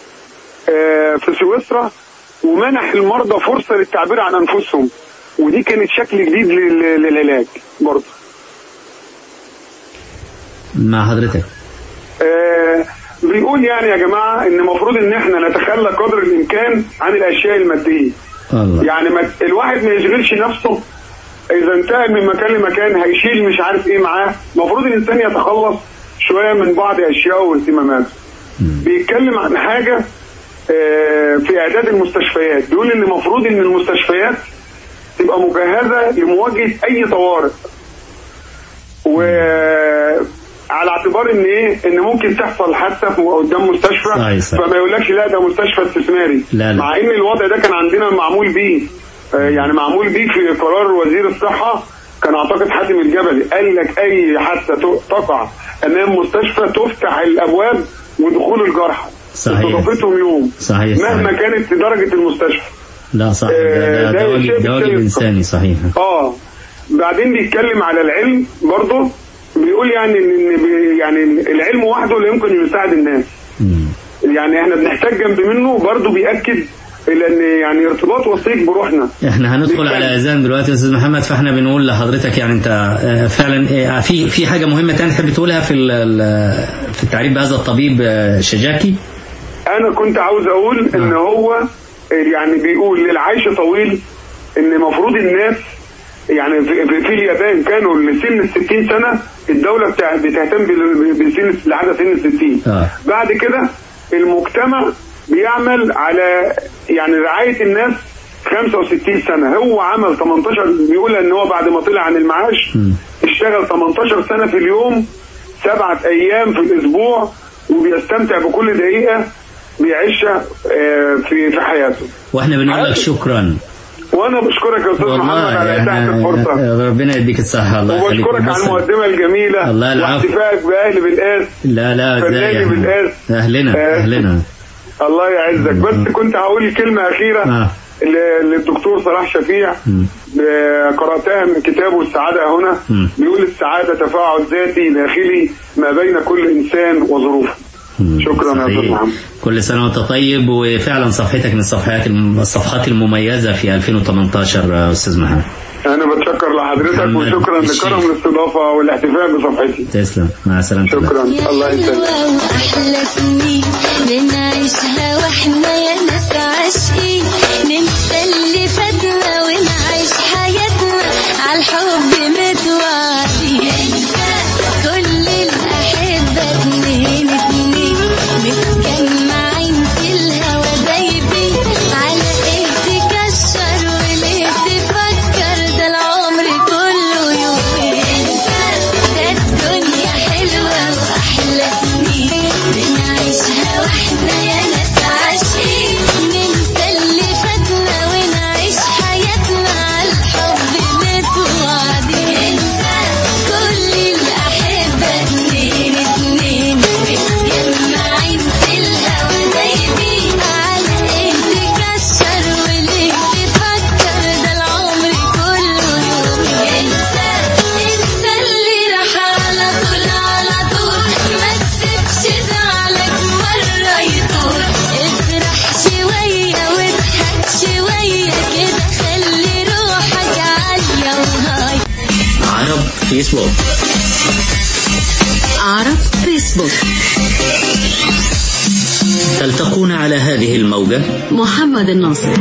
آه، في سويسرا ومنح المرضى فرصة للتعبير عن أنفسهم ودي كانت شكل جديد لل- للعلاج برضه مع حضرتك آه، بيقول يعني يا جماعه ان المفروض ان احنا نتخلى قدر الامكان عن الاشياء الماديه الله يعني ما الواحد ما يشغلش نفسه اذا انتقل من مكان لمكان هيشيل مش عارف ايه معاه المفروض الانسان يتخلص شويه من بعض اشيائه واهتماماته بيتكلم عن حاجه آه، في اعداد المستشفيات بيقول ان المفروض ان المستشفيات تبقى مجهزه لمواجهه اي طوارئ وعلى اعتبار ان ايه ان ممكن تحصل حادثه في- قدام مستشفى صحيح، صحيح. فما يقولكش لا ده مستشفى استثماري لا، لا. مع ان الوضع ده كان عندنا معمول بيه آه، يعني معمول بيه في قرار وزير الصحه كان اعتقد حاتم الجبلي قال لك اي حادثه ت- تقع امام مستشفى تفتح الابواب ودخول الجرحى صحيح. استضافتهم يوم صحيح، مهما صحيح. كانت درجه المستشفى لا صح ده, آه، ده, ده ده واجب شيء ده واجب بالشيء. انساني صحيح اه بعدين بيتكلم على العلم برضه بيقول يعني ان إن بي- يعني العلم وحده لا يمكن أن يساعد الناس مم. يعني احنا بنحتاج جنب منه برضه بيأكد الى ان يعني ارتباط وثيق بروحنا احنا هندخل بالفعل. على اذان دلوقتي يا استاذ محمد فاحنا بنقول لحضرتك يعني انت آه، فعلا آه، في في حاجه مهمه تانية تحب تقولها في ال- ال- في التعريف بهذا الطبيب آه، شجاكي انا كنت عاوز اقول ان هو يعني بيقول للعيش طويل ان المفروض الناس يعني في, في- في اليابان كانوا لسن ال 60 سنه الدوله بتاع بتهتم بال- بسن لعدد سن ال 60 آه. بعد كده المجتمع بيعمل على يعني رعايه الناس 65 سنه هو عمل 18 بيقول ان هو بعد ما طلع عن المعاش اشتغل 18 سنه في اليوم سبعة ايام في الاسبوع وبيستمتع بكل دقيقه بيعيشها آه، في في حياته واحنا بنقول لك شكرا وانا بشكرك يا استاذ محمد والله على اتاحه يعني الفرصه ربنا يديك الصحه الله يخليك وبشكرك على بس- المقدمه الجميله الله العفو. واحتفائك باهل بالقاس لا لا ازاي فناني يعني؟ بالقاس اهلنا آه. اهلنا الله يعزك بس كنت هقول كلمه اخيره آه. ل- للدكتور صلاح شفيع ب- قراتها من كتابه السعاده هنا مم. بيقول السعاده تفاعل ذاتي داخلي ما بين كل انسان وظروفه شكرا يا استاذ صحيح. محمد كل سنه وانت طيب وفعلا صفحتك من الصفحات الم- الصفحات المميزه في 2018 آه، استاذ محمد انا بتشكر لحضرتك محمد وشكرا الشيخ. لكرم الاستضافه والاحتفاء بصفحتي تسلم مع السلامه شكرا الله يسلمك حلوة وأحلى سنين بنعيشها واحنا يا ناس عاشقين ننسى اللي فاتنا ونعيش حياتنا عالحب متوعدين كل الأحبة اتنين اتنين متجمعين في الهوا دايبين على ايه تكشر وليه تفكر ده العمر كله يومين ده الدنيا حلوة وأحلى سنين بنعيشها واحنا يا ناس عاشقين ننسى اللي فاتنا ونعيش حياتنا عالحب متوعدين كل الأحبة اتنين اتنين متجمعين في الهوا دايبين على ايه تكشر وليه تفكر ده العمر كله يوم انسى انسى اللي راح على طول على طول ما تسيبش زعلك مرة يطول افرح شوية واضحك شوية كده خلي روحك عالية وهاي عرب فيسبوك عرب فيسبوك تلتقون على هذه الموجة محمد الناصر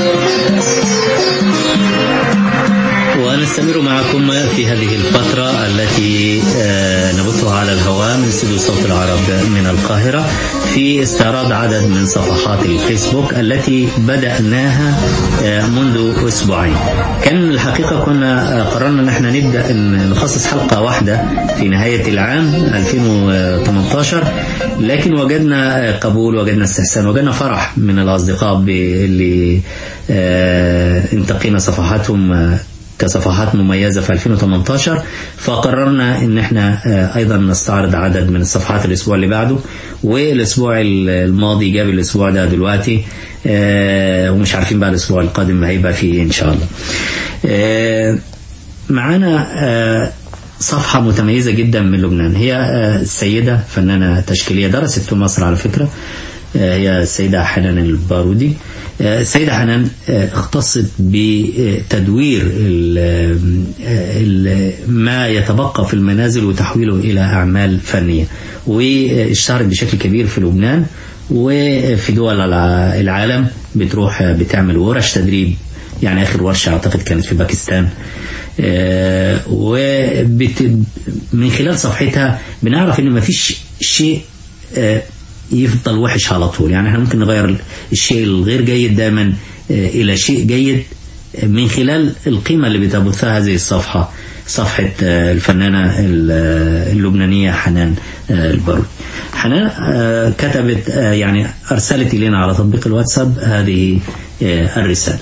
ونستمر معكم في هذه الفترة التي آه، نبثها على الهواء من استوديو صوت العرب من القاهرة في استعراض عدد من صفحات الفيسبوك التي بدأناها آه، منذ أسبوعين كان الحقيقة كنا آه، قررنا أن احنا نبدأ أن نخصص حلقة واحدة في نهاية العام 2018 لكن وجدنا آه، قبول وجدنا استحسان وجدنا فرح من الأصدقاء ب- اللي آه، انتقينا صفحاتهم آه، كصفحات مميزة في 2018 فقررنا ان احنا آه، ايضا نستعرض عدد من الصفحات الاسبوع اللي بعده والاسبوع الماضي جاب الاسبوع ده دلوقتي آه، ومش عارفين بقى الاسبوع القادم هيبقى فيه ايه ان شاء الله آه، معانا آه، صفحة متميزة جدا من لبنان هي آه، سيدة فنانة تشكيلية درست في مصر على فكرة آه، هي السيدة حنان البارودي آه، السيدة حنان آه، اختصت بتدوير ال- ال- ما يتبقى في المنازل وتحويله إلى أعمال فنية واشتهرت بشكل كبير في لبنان وفي دول الع- العالم بتروح بتعمل ورش تدريب يعني آخر ورشة أعتقد كانت في باكستان آه، وبت من خلال صفحتها بنعرف ان مفيش شيء آه، يفضل وحش على طول يعني احنا ممكن نغير الشيء الغير جيد دائما آه، الى شيء جيد من خلال القيمة اللي بتبثها هذه الصفحة صفحة آه، الفنانة ال- آه، اللبنانية حنان آه، البارود حنان آه، كتبت آه، يعني أرسلت إلينا على تطبيق الواتساب هذه آه، الرسالة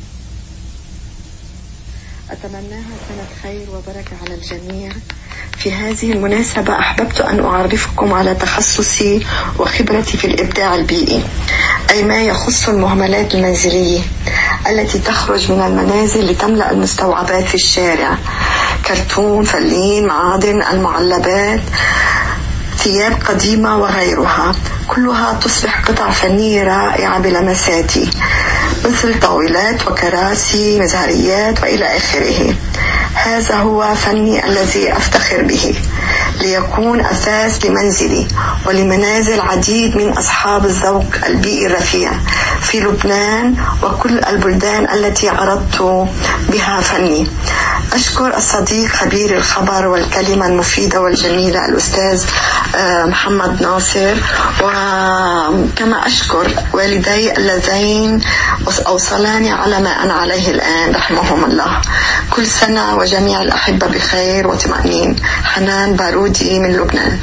أتمناها سنة خير وبركة على الجميع في هذه المناسبة أحببت أن أعرفكم على تخصصي وخبرتي في الإبداع البيئي أي ما يخص المهملات المنزلية التي تخرج من المنازل لتملأ المستوعبات في الشارع كرتون فلين معادن المعلبات ثياب قديمة وغيرها كلها تصبح قطع فنية رائعة بلمساتي مثل طاولات وكراسي مزهريات وإلى آخره هذا هو فني الذي أفتخر به ليكون أساس لمنزلي ولمنازل عديد من أصحاب الذوق البيئي الرفيع في لبنان وكل البلدان التي عرضت بها فني أشكر الصديق خبير الخبر والكلمة المفيدة والجميلة الأستاذ آه، محمد ناصر وكما أشكر والدي اللذين أوصلاني على ما أنا عليه الآن رحمهم الله كل سنة وجميع الأحبة بخير وطمأنين حنان بارودي من لبنان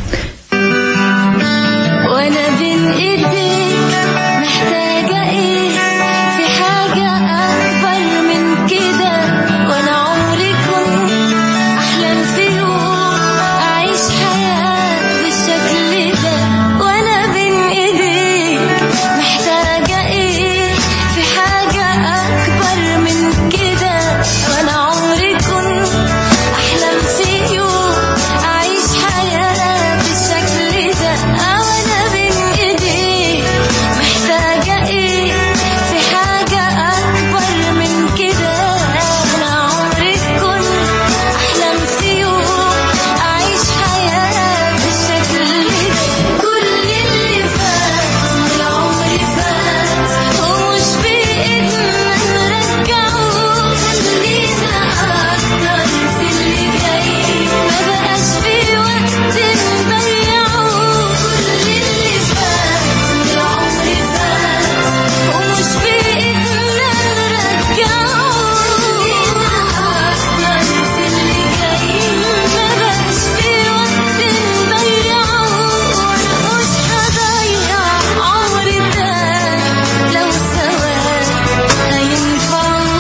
وانا بين ايديك محتاجة ايه في حاجة اكبر من كده وانا عمري كنت احلم في يوم اعيش حياة بالشكل ده وانا بين ايديك محتاجة ايه في حاجة اكبر من كده وانا عمري كنت احلم في يوم اعيش حياة بالشكل ده وانا بين ايديك محتاجة ايه في حاجة اكبر من كده انا عمري كنت احلم في يوم اعيش حياة بالشكل ده كل اللي فات من عمري فات ومش بايدنا نرجعه خلينا اكتر في اللي جاي ما بقاش في وقت نضيعه كل اللي فات من عمري فات ومش بايدنا نرجعه خلينا اكتر في اللي جاي ما بقاش في وقت نضيعه مش هضيع عمري تاني لو ثواني هينفعوا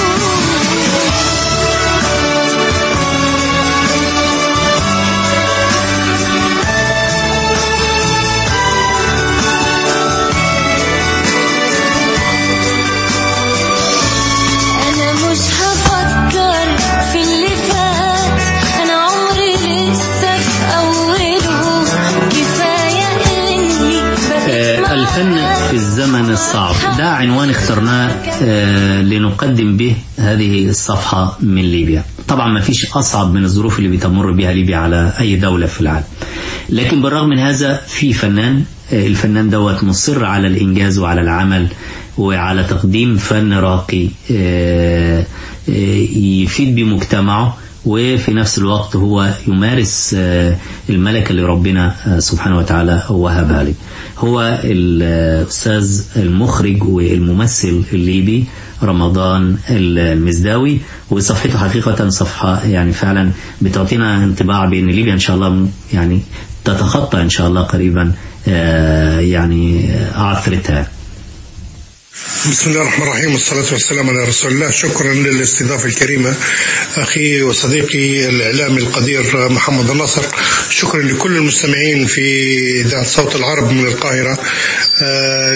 أنا مش هفكر في اللي فات أنا عمري لسه في أوله كفاية إني آه، بقيت الفن في الزمن الصعب ده عنوان اخترناه آه، لنقدم به هذه الصفحة من ليبيا طبعا ما فيش أصعب من الظروف اللي بتمر بها ليبيا على أي دولة في العالم لكن بالرغم من هذا في فنان آه، الفنان دوت مصر على الإنجاز وعلى العمل وعلى تقديم فن راقي آه، آه، يفيد بمجتمعه وفي نفس الوقت هو يمارس آه، الملكة اللي ربنا آه، سبحانه وتعالى وهبها له هو الأستاذ المخرج والممثل الليبي رمضان المزداوي وصفحته حقيقة صفحة يعني فعلا بتعطينا انطباع بأن ليبيا إن شاء الله يعني تتخطى إن شاء الله قريبا آه، يعني عثرتها بسم الله الرحمن الرحيم والصلاة والسلام على رسول الله شكرا للاستضافة الكريمة أخي وصديقي الإعلامي القدير محمد الناصر شكرا لكل المستمعين في إذاعة صوت العرب من القاهرة آه،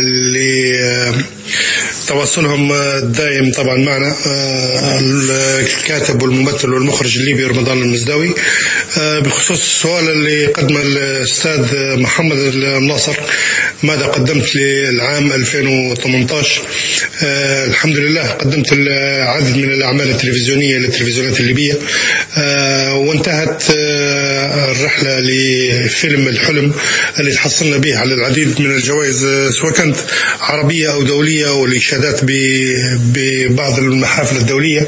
لتواصلهم الدائم طبعا معنا آه، الكاتب والممثل والمخرج الليبي رمضان المزداوي آه، بخصوص السؤال اللي قدمه الأستاذ محمد الناصر ماذا قدمت للعام 2018 آه الحمد لله قدمت عدد من الأعمال التلفزيونية للتلفزيونات الليبية آه وانتهت آه الرحلة لفيلم الحلم اللي تحصلنا به على العديد من الجوائز آه سواء كانت عربية أو دولية والإشادات ب- ببعض المحافل الدولية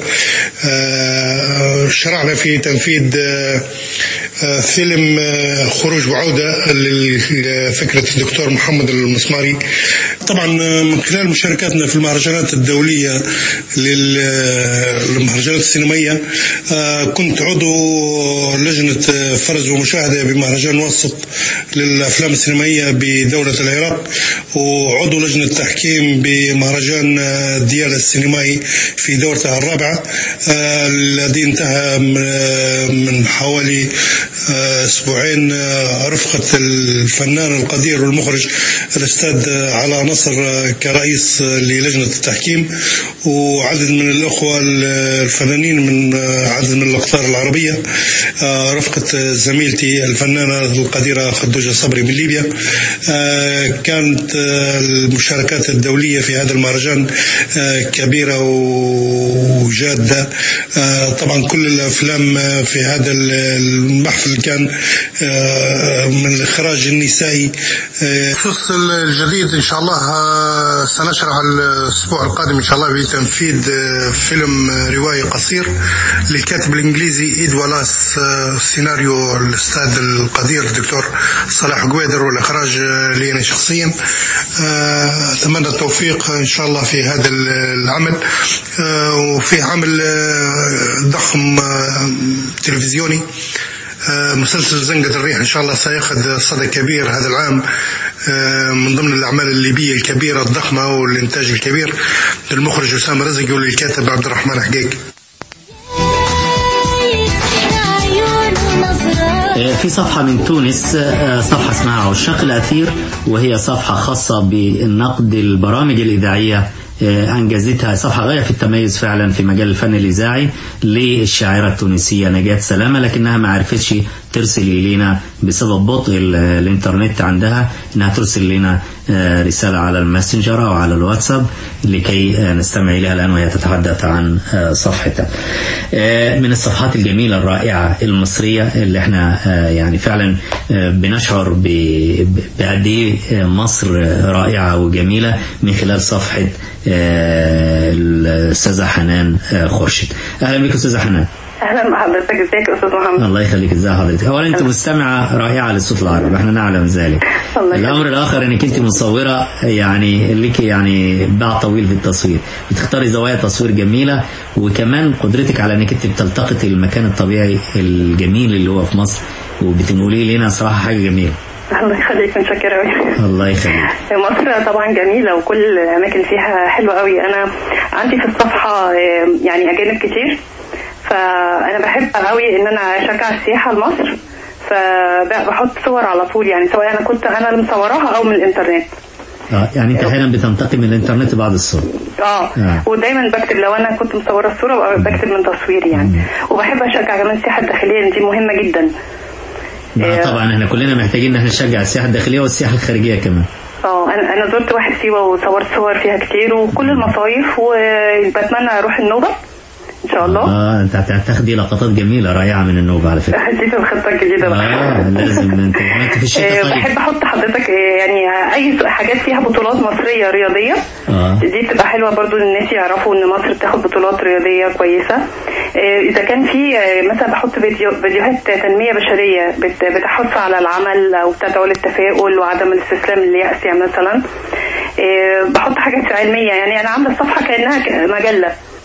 آه شرعنا في تنفيذ آه آه، فيلم آه، خروج وعودة لفكرة الدكتور محمد المسماري طبعا آه، من خلال مشاركاتنا في المهرجانات الدولية لل- آه، للمهرجانات السينمائية آه، كنت عضو لجنة آه، فرز ومشاهدة بمهرجان وسط للأفلام السينمائية بدولة العراق وعضو لجنة تحكيم بمهرجان آه، ديالا السينمائي في دورته الرابعة آه، الذي انتهى م- آه، من حوالي آه، اسبوعين آه، رفقة الفنان القدير والمخرج الاستاذ آه، علاء نصر آه، كرئيس آه، للجنة التحكيم وعدد من الاخوة الفنانين من آه، عدد من الاقطار العربية آه، رفقة آه، زميلتي الفنانة القديرة خدوجة صبري من ليبيا آه، كانت آه، المشاركات الدولية في هذا المهرجان آه، كبيرة وجادة آه، طبعا كل الأفلام آه، في هذا المحفل كان آه، من الإخراج النسائي آه، بخصوص الجديد إن شاء الله آه، سنشرع الأسبوع القادم إن شاء الله بتنفيذ آه، فيلم آه، رواية قصير للكاتب الإنجليزي إيد والاس آه، سيناريو الأستاذ القدير الدكتور صلاح قويدر والإخراج آه، لي أنا شخصيا آه، أتمنى التوفيق إن شاء الله في هذا العمل آه، وفي عمل آه، ضخم آه، تلفزيوني آه، مسلسل زنقة الريح إن شاء الله سيأخذ صدى كبير هذا العام آه، من ضمن الأعمال الليبية الكبيرة الضخمة والإنتاج الكبير للمخرج أسامة رزق وللكاتب عبد الرحمن حقيق آه، في صفحة من تونس آه، صفحة اسمها عشاق الأثير وهي صفحة خاصة بالنقد البرامج الإذاعية آه، أنجزتها صفحة غاية في التميز فعلا في مجال الفن الإذاعي للشاعرة التونسية نجاة سلامة لكنها ما عرفتش ترسل إلينا بسبب بطء ال- الإنترنت عندها إنها ترسل لنا آه، رسالة على الماسنجر أو على الواتساب لكي آه، نستمع إليها الآن وهي تتحدث عن آه، صفحتها آه، من الصفحات الجميلة الرائعة المصرية اللي احنا آه، يعني فعلا آه، بنشعر ب- ب- بقد ايه آه، مصر آه، رائعة وجميلة من خلال صفحة آه، الأستاذة حنان آه، خورشيد أهلا بك أستاذة حنان اهلا بحضرتك ازيك يا استاذ محمد الله يخليك ازي حضرتك اولا انت مستمعه رائعه للصوت العربي احنا نعلم ذلك الله يخليك. الامر الاخر انك انت مصوره يعني لك يعني باع طويل في التصوير بتختاري زوايا تصوير جميله وكمان قدرتك على انك انت بتلتقط المكان الطبيعي الجميل اللي هو في مصر وبتنقليه لنا صراحه حاجه جميله الله يخليك متشكرة قوي الله يخليك مصر طبعا جميلة وكل الأماكن فيها حلوة قوي أنا عندي في الصفحة آه، يعني أجانب كتير فأنا بحب قوي إن أنا أشجع السياحة لمصر فبحط صور على طول يعني سواء أنا كنت أنا اللي مصوراها أو من الإنترنت اه يعني انت احيانا بتنتقي من الانترنت بعض الصور اه آه. ودايما بكتب لو انا كنت مصوره الصوره بكتب من تصويري يعني وبحب اشجع كمان السياحه الداخليه لأن دي مهمه جدا آه طبعا احنا كلنا محتاجين ان احنا نشجع السياحه الداخليه والسياحه الخارجيه كمان اه انا انا زرت واحد سيوه وصورت صور فيها كتير وكل المصايف وبتمنى اروح النوبه ان شاء الله اه انت هتاخدي لقطات جميله رائعه من النوبه على فكره دي في الخطه الجديده بقى اه لازم انت انت في الشتاء آه، طيب بحب احط حضرتك آه، يعني اي حاجات فيها بطولات مصريه رياضيه اه دي بتبقى حلوه برضو الناس يعرفوا ان مصر بتاخد بطولات رياضيه كويسه آه، اذا كان في آه، مثلا بحط فيديو فيديوهات تنميه بشريه بت- بتحث على العمل او بتدعو للتفاؤل وعدم الاستسلام لليأس يعني مثلا آه، بحط حاجات علميه يعني انا عامله الصفحه كانها ك- مجله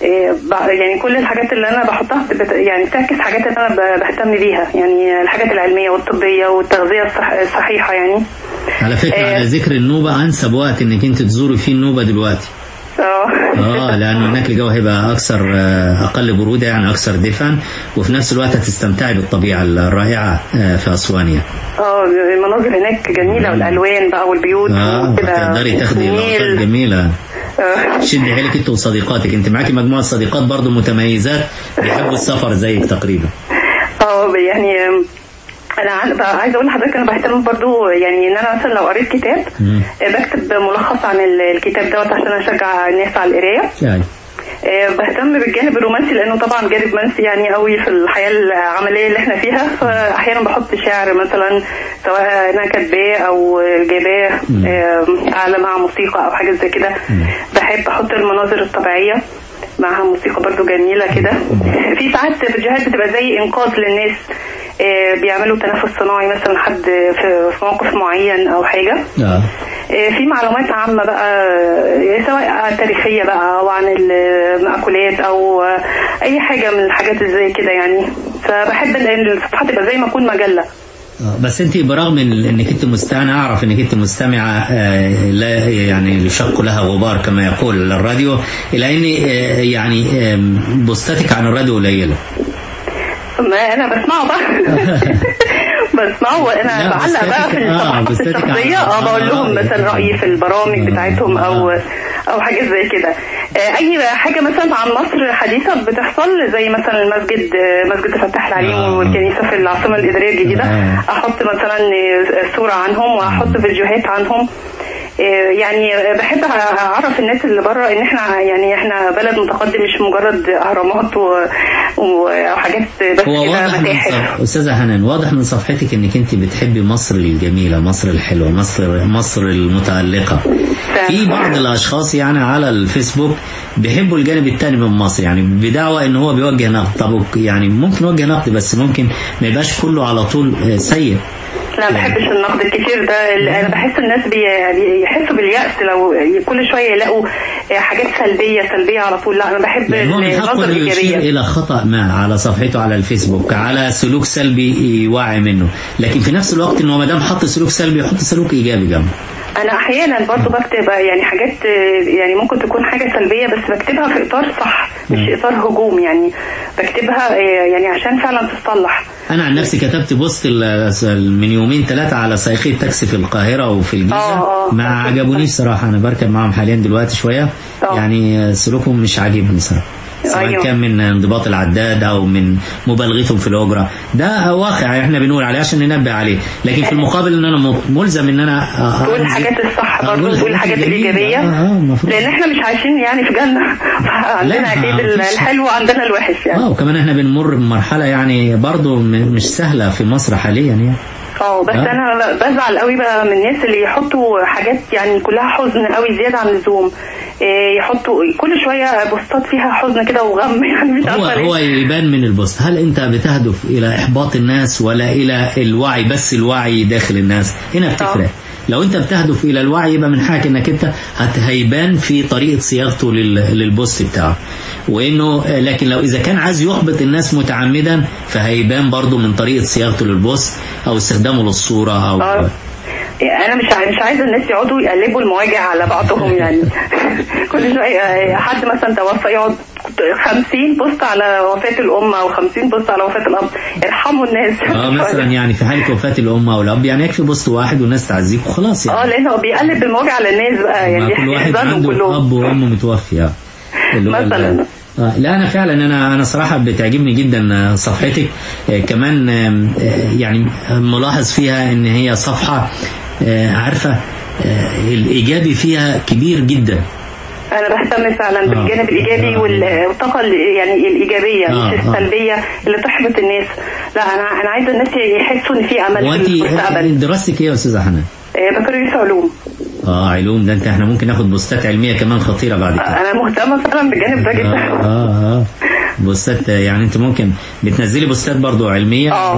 إيه، ب- يعني كل الحاجات اللي انا بحطها بت- يعني بتعكس حاجات اللي انا ب- بهتم بيها يعني الحاجات العلميه والطبيه والتغذيه الصح- الصحيحه يعني على فكرة آه. على ذكر النوبة أنسب وقت إنك أنت تزوري فيه النوبة دلوقتي اه اه لانه هناك الجو هيبقى اكثر آه، اقل بروده يعني اكثر دفئا وفي نفس الوقت هتستمتعي بالطبيعه الرائعه آه، في اسوان يعني. اه المناظر هناك جميله والالوان بقى والبيوت اه وكده تقدري تاخدي لقطات والنيل. جميله آه. شدي حيلك انت وصديقاتك انت معاكي مجموعه صديقات برضو متميزات بيحبوا السفر زيك تقريبا اه يعني آم، انا عن- بقى عايزه اقول لحضرتك انا بهتم برضو يعني ان انا مثلا لو قريت كتاب آه، بكتب ملخص عن ال- الكتاب دوت عشان اشجع الناس على القرايه يعني آه، بهتم بالجانب الرومانسي لانه طبعا جانب منسي يعني قوي في الحياه العمليه اللي احنا فيها فاحيانا بحط شعر مثلا سواء انا كاتباه او جايباه آه، اعلى مع موسيقى او حاجه زي كده بحب احط المناظر الطبيعيه معها موسيقى برضو جميلة كده في ساعات فيديوهات بتبقى زي إنقاذ للناس آه، بيعملوا تنفس صناعي مثلا حد في في موقف معين أو حاجة اه آه، في معلومات عامة بقى آه، سواء تاريخية بقى أو عن المأكولات أو آه، أي حاجة من الحاجات اللي زي كده يعني فبحب إن الصفحة تبقى زي ما أكون مجلة آه، بس انت برغم ال- انك انت مستمعه اعرف انك انت مستمعه آه، لا يعني يشق لها غبار كما يقول الراديو الا ان آه، يعني آم، بوستاتك عن الراديو قليله ما أنا بسمعه بقى بسمعه وأنا لا، بعلق بقى في بستاتك- آه، الصفحات بستاتك الشخصية على- اه بقول لهم آه، مثلا رأيي في البرامج بتاعتهم أو أو حاجة زي كده آه، أي حاجة مثلا عن مصر حديثة بتحصل زي مثلا المسجد آه، مسجد فتح العليم آه. والكنيسة في العاصمة الإدارية الجديدة آه. أحط مثلا آه، صورة عنهم وأحط فيديوهات عنهم آه، يعني بحب اعرف الناس اللي بره ان احنا يعني احنا بلد متقدم مش مجرد اهرامات و- و- وحاجات بس هو كده واضح من متاحف صف... استاذه حنان واضح من صفحتك انك انت بتحبي مصر الجميله مصر الحلوه مصر مصر المتالقه في بعض الاشخاص يعني على الفيسبوك بيحبوا الجانب الثاني من مصر يعني بدعوى ان هو بيوجه نقد طب يعني ممكن يوجه نقد بس ممكن ما يبقاش كله على طول آه، سيء لا ما بحبش النقد الكتير ده ال- انا بحس الناس بي- بيحسوا باليأس لو كل شويه يلاقوا حاجات سلبيه سلبيه على طول لا انا بحب يعني هو من حقه النظره انه يشير الايجابيه الى خطا ما على صفحته على الفيسبوك على سلوك سلبي يوعي منه لكن في نفس الوقت انه ما دام حط سلوك سلبي يحط سلوك ايجابي جنبه انا احيانا برضو بكتب يعني حاجات آه، يعني ممكن تكون حاجه سلبيه بس بكتبها في اطار صح مش اطار هجوم يعني بكتبها آه، يعني عشان فعلا تصلح انا عن نفسي كتبت بوست ال- من يومين ثلاثه على سائقي التاكسي في القاهره وفي الجيزه آه، آه. ما عجبونيش صراحه انا بركب معاهم حاليا دلوقتي شويه آه. يعني سلوكهم مش عاجبني صراحه سواء أيوه. كان من انضباط العداد او من مبالغتهم في الاجره ده واقع احنا بنقول عليه عشان ننبه عليه لكن في المقابل ان انا م- ملزم ان انا أ- تقول أنزل- الحاجات الصح أقول برضه تقول الحاجات الجميلة. الايجابيه اه اه المفروض لان احنا مش عايشين يعني في جنه عندنا لا، اكيد ما فيش- الحلو عندنا الوحش يعني اه وكمان احنا بنمر بمرحله يعني برضو م- مش سهله في مصر حاليا يعني اه بس آه. انا بزعل قوي بقى من الناس اللي يحطوا حاجات يعني كلها حزن قوي زياده عن اللزوم إيه، يحطوا كل شويه بوستات فيها حزن كده وغم يعني مش هو عارفه هو ليه يبان من البوست هل انت بتهدف الى احباط الناس ولا الى الوعي بس الوعي داخل الناس هنا بتفرق لو انت بتهدف الى الوعي يبقى من حقك انك انت هت- هيبان في طريقه صياغته لل- للبوست بتاعه وانه لكن لو اذا كان عايز يحبط الناس متعمدا فهيبان برضه من طريقه صياغته للبوست او استخدامه للصوره او اه انا مش عاي- مش عايزه الناس يقعدوا يقلبوا المواجع على بعضهم يعني كل شويه حد مثلا توفى يقعد 50 بوست على وفاه الام او 50 بوست على وفاه الاب ارحموا الناس اه مثلا يعني في حاله وفاه الام او الاب يعني يكفي بوست واحد والناس تعزيك وخلاص يعني اه لان هو بيقلب المواجع على الناس بقى ما يعني كل واحد يحزنوا عنده كلهم اب وام متوفي اه اللي هو ال- مثلاً. آه، لا انا فعلا انا انا صراحه بتعجبني جدا آه، صفحتك آه، كمان آم، آه، يعني ملاحظ فيها ان هي صفحه آه، عارفه آه، الايجابي فيها كبير جدا انا بهتم فعلا بالجانب الايجابي آه. وال- والطاقه ال- يعني الايجابيه آه، مش آه. السلبيه اللي تحبط الناس لا انا انا عايزه الناس يحسوا ان في امل وانت في المستقبل دراستك ايه يا استاذه حنان؟ آه، بكالوريوس علوم اه علوم ده انت احنا ممكن ناخد بوستات علميه كمان خطيره بعد كده انا مهتمه فعلا بالجانب ده اه جدا اه اه بوستات يعني انت ممكن بتنزلي بوستات برضو علميه اه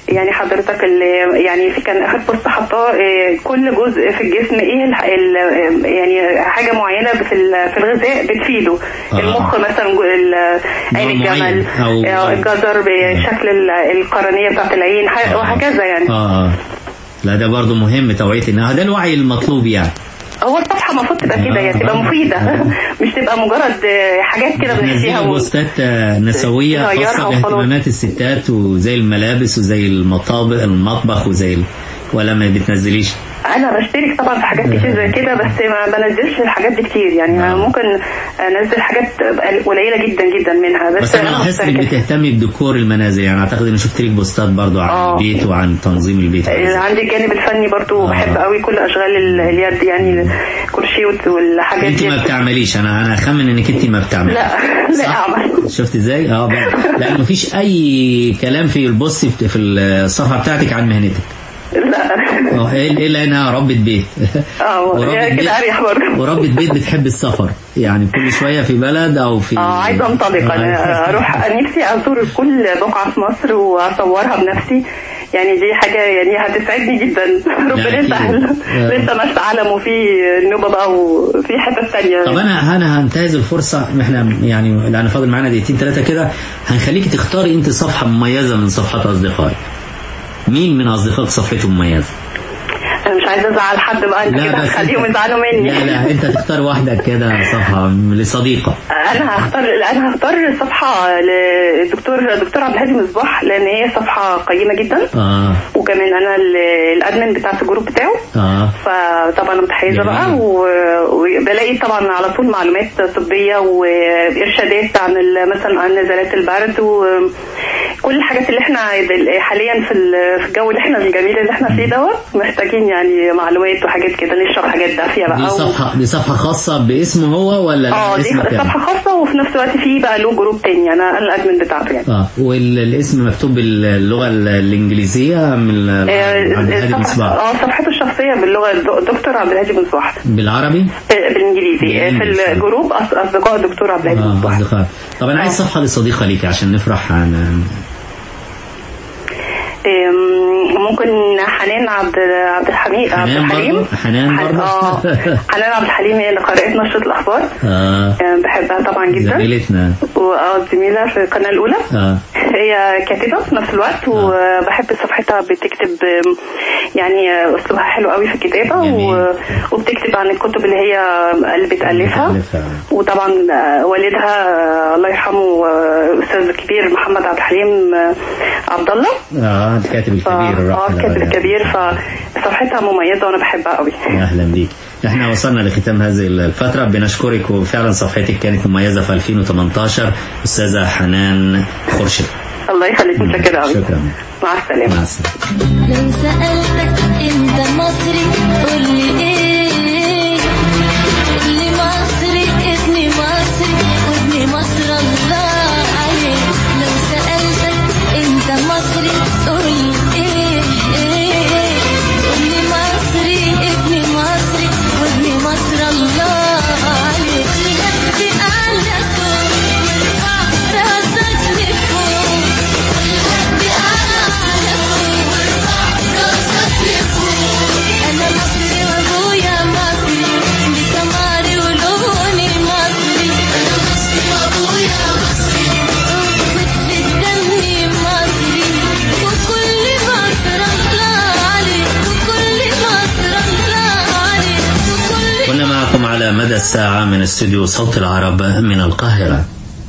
يعني حضرتك اللي يعني في كان اخر بوست حطاه آه، كل جزء في الجسم ايه ال ال يعني حاجه معينه في ال- في الغذاء بتفيده آه. المخ مثلا جو- ال- عين نوع معين الجمل أو- آه، الجزر بشكل ال- القرنيه بتاعت العين ح- آه. وهكذا يعني اه اه لا ده برضو مهم توعية الناس ده الوعي المطلوب يعني هو الصفحه المفروض تبقى كده يعني تبقى مفيده مش تبقى مجرد آه، حاجات كده بنحكيها نزلوا و- بوستات آه، نسوية نغيرها خاصة وخلاص. باهتمامات الستات وزي الملابس وزي المطابخ المطبخ وزي ال... ولا ما بتنزليش انا بشترك طبعا في حاجات كتير زي كده بس ما بنزلش الحاجات دي كتير يعني آه. ممكن انزل حاجات قليله جدا جدا منها بس, بس انا لاحظت انك مشتركة. بتهتمي بديكور المنازل يعني اعتقد اني شفت لك بوستات برضو عن آه. البيت وعن تنظيم البيت آه، عندي الجانب الفني برضو آه. بحب قوي كل اشغال ال- اليد يعني الكروشيه وال- والحاجات انت دي ما بتعمليش انا انا اخمن انك انت ما بتعمليش لا لا صح؟ اعمل شفت ازاي؟ اه بقى. لا مفيش اي كلام في البوست بت- في الصفحه بتاعتك عن مهنتك لا اه إيه- الا انها ربة بيت اه وربة يعني بيت- كده اريح برضو وربة بيت بتحب السفر يعني كل شويه في بلد او في اه عايزه انطلق انا اروح نفسي ازور كل بقعه في مصر واصورها بنفسي يعني دي حاجه يعني هتسعدني جدا ربنا أكيد. يسهل آه. لسه مرسى علم وفي النوبه بقى وفي حتت تانية طب انا انا هنتهز الفرصه احنا يعني لان فاضل معانا دقيقتين ثلاثه كده هنخليك تختاري انت صفحه مميزه من صفحات اصدقائك مين من اصدقائك صفحته مميزه انا مش عايزه ازعل حد بقى انت لا، كده بس هتخليهم أنت- يزعلوا مني لا لا انت تختار واحده كده صفحه لصديقه انا هختار لا، انا هختار صفحه للدكتور دكتور عبد الهادي مصباح لان هي صفحه قيمه جدا اه وكمان انا ال- الادمن بتاعت الجروب بتاعه اه فطبعا متحيزه جميل. بقى و- وبلاقي طبعا على طول معلومات طبيه وارشادات عن ال- مثلا عن نزلات البرد وكل الحاجات اللي احنا دل- حاليا في ال- في الجو اللي احنا الجميل اللي احنا فيه دوت محتاجين يعني معلومات وحاجات كده نشرب حاجات دافيه بقى دي و- صفحه دي صفحه خاصه باسمه هو ولا اه دي اسم كامل؟ صفحه خاصه وفي نفس الوقت في بقى له جروب تاني انا انا الادمن بتاعته يعني اه والاسم مكتوب باللغه الانجليزيه من ال- آه، عبد الهادي صفحة- مصباح اه صفحته الشخصيه باللغه الد- دكتور عبد الهادي مصباح بالعربي آه، بالانجليزي آه، في بالإنجليزي. الجروب أص- اصدقاء الدكتور عبد الهادي اه مصباح اصدقاء طب انا عايز صفحه لصديقه ليك عشان نفرح عن آم، ممكن حنان عبد عبد الحميد عبد حنان الحليم برضه؟ حنان حن- برضه؟ اه حنان عبد الحليم هي اللي قرأت نشرة الأخبار اه آه، بحبها طبعا جدا زميلتنا واه زميلة في القناة الأولى اه هي كاتبة في نفس الوقت وبحب صفحتها بتكتب آم، يعني آه، أسلوبها حلو قوي في الكتابة و- وبتكتب عن الكتب اللي هي اللي بتألفها بتألفها. وطبعا آه، والدها آه، الله يرحمه آه، أستاذ الكبير محمد عبد الحليم آه، عبد الله اه الكاتب الكبير اه الراحل الكاتب آه. الكبير فصفحتها مميزة وأنا بحبها قوي اهلا بيك احنا وصلنا لختام هذه الفترة بنشكرك وفعلا صفحتك كانت مميزة في 2018 استاذة حنان خورشيد الله يخليك متشكرة قوي شكرا مع السلامة مع السلامة لو سألتك انت مصري قولي ايه قولي مصري ابني مصري وابني مصر الله عليك لو سألتك انت مصري قولي ايه ايه قولي مصري ابني مصري وابني مصر الله عليك يهدي على صوت وارفع راسك لفوق يهدي على صوت وارفع راسك لفوق انا مصري وابويا مصري بسماري ولوني مصري انا مصري وابويا مصري وفي دمي مصري وكل مصر الله عليك وكل مصر الله عليك وكل كنا معكم على مدى الساعة من استوديو صوت العرب من القاهرة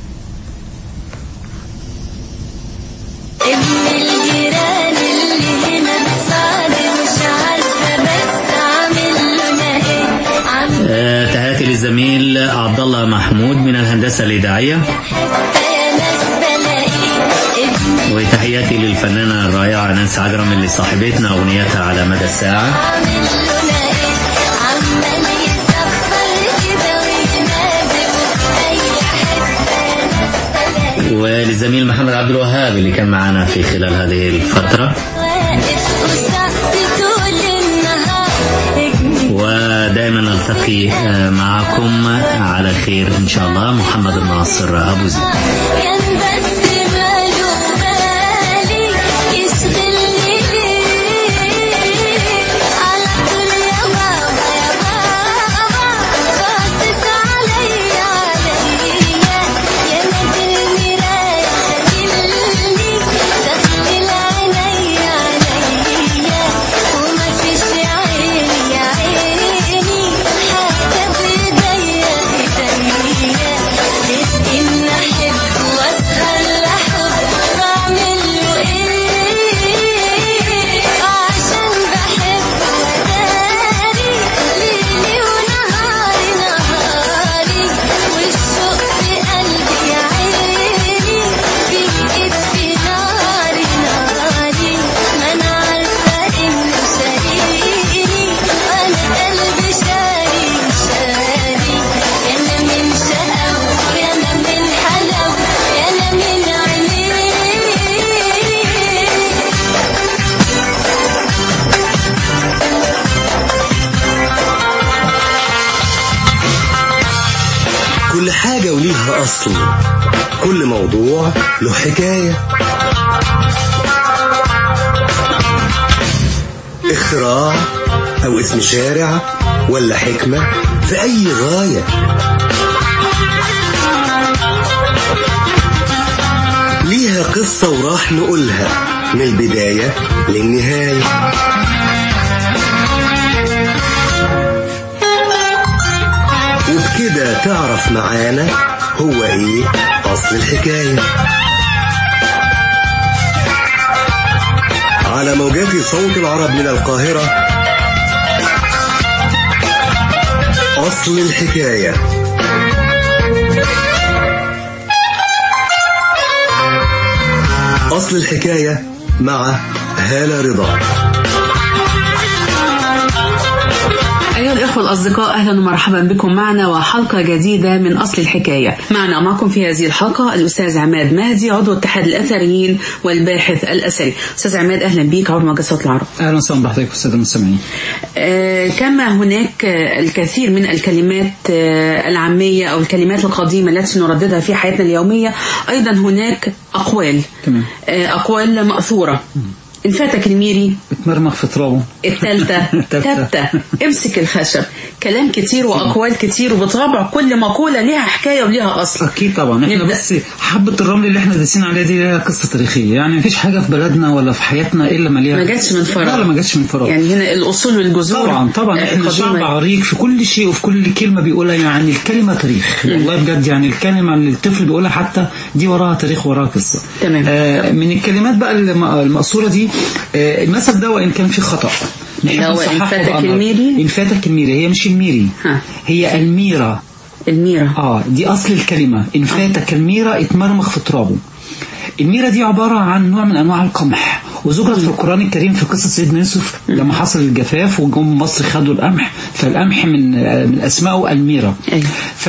ابن الجيران اللي هنا صادق مش عارفة بس عامل لنا ايه عامل آه، تحياتي للزميل عبد الله محمود من الهندسة الإذاعية يا ناس بلاقيه ابن وتحياتي للفنانة الرائعة نانسي عجرم اللي صاحبتنا أغنيتها على مدى الساعة عامل لنا ايه عمال يسفر كده وينادي وفي اي حتة يا ناس بلاقيه وللزميل محمد عبد الوهاب اللي كان معنا في خلال هذه الفترة واقف وسقف طول النهار ابني ودائما نلتقي آه، معكم على خير إن شاء الله محمد الناصر أبو زيد كان بس باله بالي يشغل وليها أصل كل موضوع له حكاية اختراع أو اسم شارع ولا حكمة في أي غاية ليها قصة وراح نقولها من البداية للنهاية وبكده تعرف معانا هو ايه اصل الحكاية على موجات صوت العرب من القاهرة اصل الحكاية اصل الحكاية مع هالة رضا أيها الإخوة الأصدقاء أهلا ومرحبا بكم معنا وحلقة جديدة من أصل الحكاية معنا معكم في هذه الحلقة الأستاذ عماد مهدي عضو اتحاد الأثريين والباحث الأثري أستاذ عماد أهلا بيك عضو مجلس صوت العرب اهلا وسهلا بحضرتك استاذ المستمعين آه، كما هناك آه، الكثير من الكلمات آه، العامية أو الكلمات القديمة التي نرددها في حياتنا اليومية أيضا هناك أقوال تمام آه، أقوال مأثورة إن فاتك الميري اتمرمغ في ترابه التالتة التالتة. تبتة امسك الخشب كلام كتير وأقوال كتير وبطبع كل مقولة ليها حكاية وليها أصل اكيد طبعا احنا نبدأ. بس حبه الرمل اللي احنا داسين عليها دي ليها قصه تاريخيه يعني مفيش حاجه في بلدنا ولا في حياتنا الا ما ليها ما جاتش من فراغ. لا لا ما جاتش من فراغ يعني هنا الأصول والجذور طبعا طبعا آه، احنا القديمة. شعب عريق في كل شيء وفي كل كلمه بيقولها يعني الكلمه تاريخ والله بجد يعني الكلمه اللي الطفل بيقولها حتى دي وراها تاريخ وراها قصه تمام. آه من الكلمات بقى الم- المقصوره دي آه المثل ده وان كان فيه خطا نحب اللي هو إن نصححه فاتك بأمر. الميري؟ ان فاتك الميري هي مش الميري ها. هي الميره الميرة اه دي اصل الكلمه ان فاتك الميره اتمرمغ في ترابه الميرة دي عبارة عن نوع من أنواع القمح وذكرت في القرآن الكريم في قصة سيدنا يوسف لما حصل الجفاف وجم مصر خدوا القمح فالقمح من من أسمائه الميرة أيوة.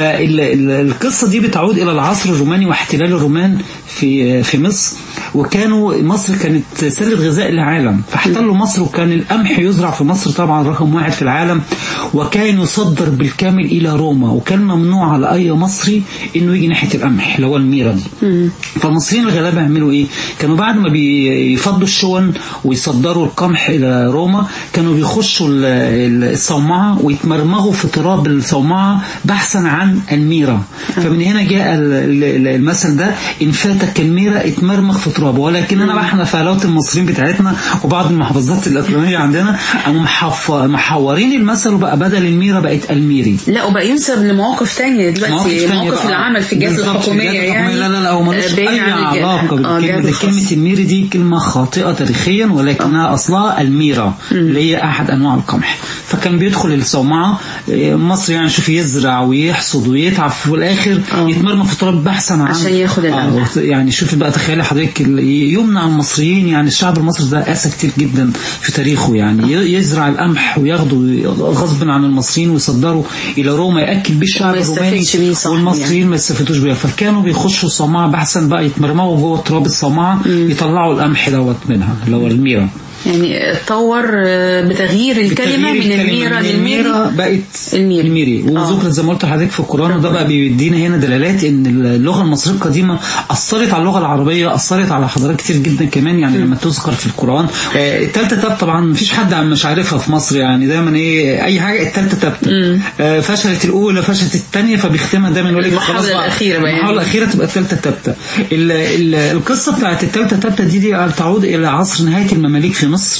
فالقصة دي بتعود إلى العصر الروماني واحتلال الرومان في في مصر وكانوا مصر كانت سلة غذاء العالم فاحتلوا مصر وكان القمح يزرع في مصر طبعا رقم واحد في العالم وكان يصدر بالكامل إلى روما وكان ممنوع على أي مصري إنه يجي ناحية القمح اللي هو الميرة دي فالمصريين الغلابة يعملوا ايه كانوا بعد ما بيفضوا الشون ويصدروا القمح الى روما كانوا بيخشوا ال- ال- الصومعة ويتمرمغوا في تراب الصومعة بحثا عن الميرة فمن هنا جاء ال- ال- المثل ده ان فاتك الميرة اتمرمغ في ترابه ولكننا بقى احنا في علاوة المصريين بتاعتنا وبعض المحافظات الاقليمية عندنا قاموا محف- محورين المثل وبقى بدل الميرة بقت الميري لا وبقى ينسب لمواقف تانية دلوقتي مواقف تانية مواقف بقى. العمل في الجهاز بالظبط، الحكومية الجهاز يعني الحكومية. لا لا لا هو ملوش آه، بعيد أي عن الج- علاقة آه، بالكلمة الجهاز دي الخاص. كلمة الميري دي كلمة خاطئة تاريخيا ولكنها أصلها الميرة اللي هي أحد أنواع القمح فكان بيدخل الصومعة آه، مصر يعني شوف يزرع ويحصد ويتعب في الآخر آه. يتمرمى في التراب بحثا عن عشان ياخد القمح. آه يعني شوف بقى تخيلي حضرتك ال- يمنع المصريين يعني الشعب المصري ده قاسى كتير جدا في تاريخه يعني ي- يزرع القمح وياخده غصب عن المصريين ويصدره إلى روما يأكل بيه الشعب وما الروماني يستفيدش بيه صح والمصريين ما يستفيدوش بيها فكانوا بيخشوا الصومعة بحثا بقى يتمرمغوا جوه تراب الصومعة يطلعوا القمح دوت منها اللي هو الميرة يعني اتطور آه، بتغيير الكلمة بتغيير من الكلمة الميرة من للميري الميرة بقت الميري. الميري وذكرت زي ما قلت لحضرتك في القرآن وده بقى بيدينا هنا دلالات ان اللغة المصرية القديمة أثرت على اللغة العربية أثرت على حضارات كتير جدا كمان يعني لما تذكر في القرآن آه، التالتة تاب طبعا مفيش حد عم مش عارفها في مصر يعني دايما ايه أي حاجة التالتة تابتة آه، فشلت الأولى فشلت الثانية فبيختمها دايما يقول لك المحاولة خلاص بقى الأخيرة بقى يعني. المحاولة الأخيرة تبقى التالتة تابتة ال- ال- القصة بتاعت التالتة تابتة دي, دي تعود إلى عصر نهاية المماليك في مصر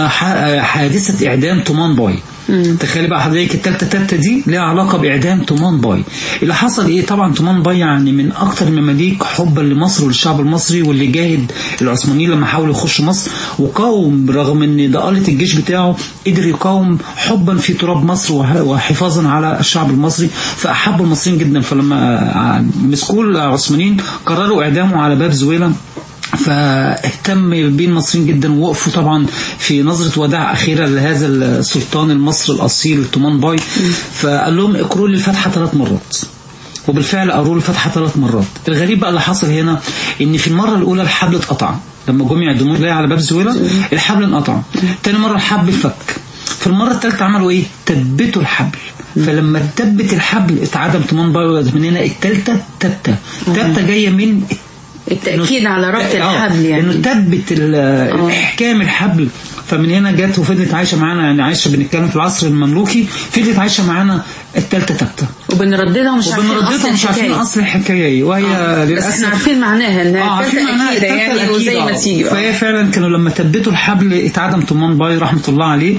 وحادثة إعدام تومان باي تخيلي بقى حضرتك التالتة تالتة دي ليها علاقة بإعدام تومان باي اللي حصل إيه طبعا تومان باي يعني من أكتر المماليك حبا لمصر وللشعب المصري واللي جاهد العثمانيين لما حاولوا يخشوا مصر وقاوم رغم إن ضآلة الجيش بتاعه قدر يقاوم حبا في تراب مصر وح- وحفاظا على الشعب المصري فأحبوا المصريين جدا فلما مسكوه العثمانيين قرروا إعدامه على باب زويلة فاهتم بيه المصريين جدا ووقفوا طبعا في نظرة وداع أخيرة لهذا السلطان المصري الأصيل تومان باي فقال لهم اقروا لي الفاتحة ثلاث مرات وبالفعل قروا الفاتحة ثلاث مرات الغريب بقى اللي حصل هنا ان في المرة الأولى الحبل اتقطع لما جم يعدموه ليه على باب زويلة الحبل انقطع تاني مرة الحبل فك في المرة الثالثة عملوا ايه تثبتوا الحبل فلما تبت الحبل اتعدم طمان باي من هنا التالتة تبتة تبتة جاية من التأكيد على ربط آه، الحبل يعني انه تثبت ال- احكام الحبل فمن هنا جت وفضلت عايشه معانا يعني عايشه بنتكلم في العصر المملوكي فضلت عايشه معانا الثالثه ثابته وبنرددها ومش عارفين وبنرددها أصل ومش عارفين الحكاية. اصل الحكايه ايه وهي آه. بس للاسف احنا عارفين معناها انها اه عارفين التالتة معناها أكيدة التالتة يعني وزي الأكيدة، ما آه. تيجي آه. فهي فعلا كانوا لما ثبتوا الحبل اتعدم طمان باي رحمه الله عليه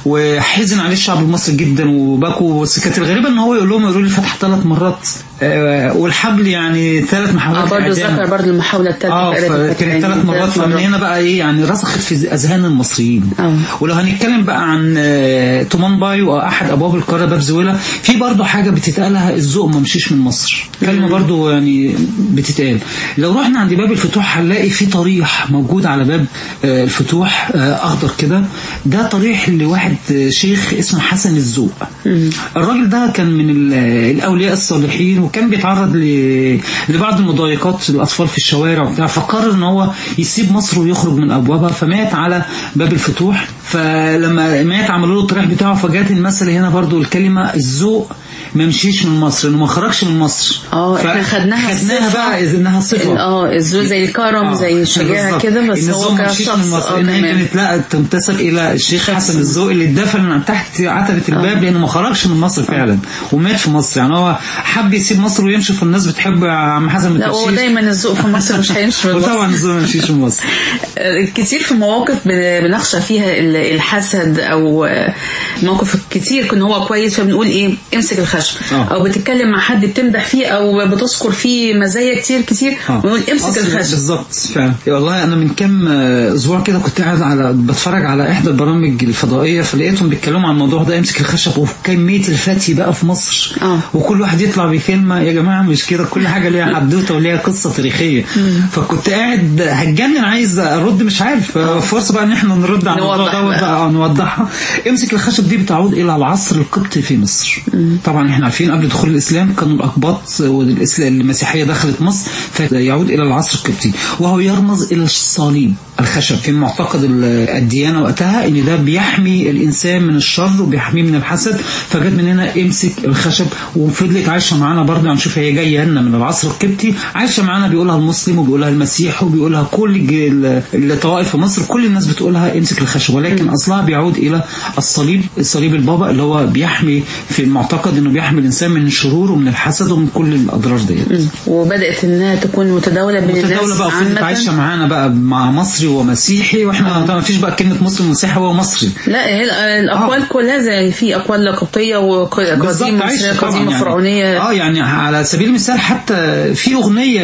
وحزن عليه الشعب المصري جدا وبكوا بس كانت الغريبه ان هو يقول لهم يقولوا لي فتح ثلاث مرات آه والحبل يعني ثلاث اه محاولات برضه إعدام. ذكر برضه المحاولة الثالثة اه تقريباً فكانت ثلاث مرات فمن هنا بقى ايه يعني رسخت في اذهان المصريين آه. ولو هنتكلم بقى عن آه، تومان باي واحد ابواب القاره باب زويله في برضه حاجه بتتقالها الذوق ما مشيش من مصر كلمه برضه يعني بتتقال لو رحنا عند باب الفتوح هنلاقي في طريح موجود على باب آه، الفتوح آه، اخضر كده ده طريح لواحد آه، شيخ اسمه حسن الذوق الراجل ده كان من ال- الاولياء الصالحين وكان بيتعرض ل- لبعض المضايقات الاطفال في الشوارع وبتاع فقرر ان هو يسيب مصر ويخرج من ابوابها فمات على باب الفتوح فلما مات عملوا له الطريح بتاعه فجات المثل هنا برضو الكلمه الذوق ما مشيش من مصر انه ما خرجش من مصر اه احنا خدناها خدناها صفة. بقى انها صفه اه الذوق زي الكرم زي الشجاعة بالظبط. كده بس إن هو الذوق ما مشيش من كشخص مصر اه ان هي تمام كانت لا تنتسب الى الشيخ حسن الذوق اللي اتدفن من تحت عتبه الباب لانه ما خرجش من مصر فعلا ومات في مصر يعني هو حب يسيب مصر ويمشي فالناس بتحبه يا عم حسن لا هو دايما الذوق في مصر مش هيمشي من وطبعا مصر الذوق ما يمشيش من مصر كتير في مواقف بن- بنخشى فيها ال- الحسد او موقف كتير كان هو كويس فبنقول ايه امسك الخشب آه. او بتتكلم مع حد بتمدح فيه او بتذكر فيه مزايا كتير كتير آه. ونقول امسك أصل الخشب بالظبط فعلا والله انا من كام آه، اسبوع كده كنت قاعد على بتفرج على احدى البرامج الفضائيه فلقيتهم بيتكلموا عن الموضوع ده امسك الخشب وكميه الفتي بقى في مصر آه. وكل واحد يطلع بكلمه يا جماعه مش كده كل حاجه ليها حدوته وليها قصه تاريخيه فكنت قاعد هتجنن عايز ارد مش عارف فرصه بقى ان احنا نرد على الموضوع نوضح ده بقى. بقى آه، نوضحها امسك الخشب دي بتعود الى العصر القبطي في مصر طبعا احنا عارفين قبل دخول الاسلام كانوا الاقباط والاسلام المسيحيه دخلت مصر فيعود الى العصر القبطي وهو يرمز الى الصليب الخشب في معتقد ال- الديانه وقتها ان ده بيحمي الانسان من الشر وبيحميه من الحسد فجت من هنا امسك الخشب وفضلت عايشه معانا برضه هنشوف هي جايه لنا من العصر القبطي عايشه معانا بيقولها المسلم وبيقولها المسيح وبيقولها كل الج- ال- الطوائف في مصر كل الناس بتقولها امسك الخشب ولكن اصلها بيعود الى الصليب الصليب البابا اللي هو بيحمي في المعتقد انه بيحمي الانسان من الشرور ومن الحسد ومن كل الاضرار ديت وبدات انها تكون متداوله بين الناس متداولة بقى وفضلت عايشه عامه معانا بقى مع مصري ومسيحي واحنا طبعا مفيش بقى كلمه مسلم ومسيحي هو مصري لا هي ال- الاقوال كلها زي في اقوال قبطيه وقديم بالظبط مصريه عايشة طبعاً قديمه يعني. فرعونيه اه يعني على سبيل المثال حتى في اغنيه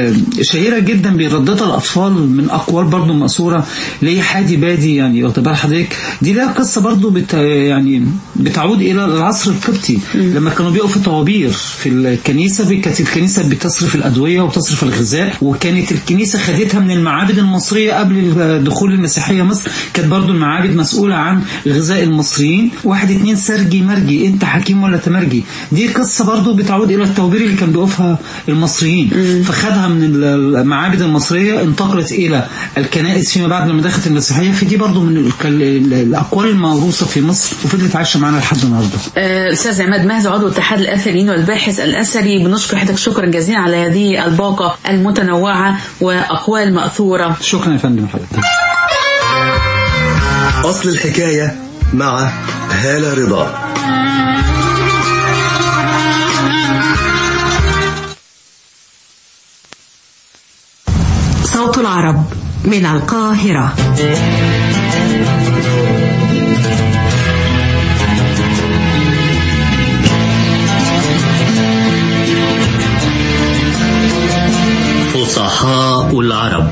شهيره جدا بيرددها الاطفال من اقوال برضو مأثوره ليه حادي بادي يعني واخد بال حضرتك دي لها قصه برضو بت يعني بتعود الى العصر القبطي لما كانوا بيقفوا طوابير في الكنيسه بي- كانت الكنيسه بتصرف الادويه وتصرف الغذاء وكانت الكنيسه خدتها من المعابد المصريه قبل دخول المسيحيه مصر كانت برضو المعابد مسؤوله عن غذاء المصريين واحد اتنين سرجي مرجي انت حكيم ولا تمرجي دي قصه برضو بتعود الى التوابير اللي كان بيقفها المصريين فخدها من المعابد المصريه انتقلت الى الكنائس فيما بعد لما دخلت المسيحيه فدي برضو من ال- ال- الاقوال الموروثه في مصر وفضلت عايشه معانا لحد النهارده آه، الاستاذ عماد مهزي عضو اتحاد الاثريين والباحث الاثري بنشكر حضرتك شكرا جزيلا على هذه الباقه المتنوعه واقوال ماثوره شكرا يا فندم حضرتك أصل الحكاية مع هالة رضا صوت العرب من القاهرة فصحاء العرب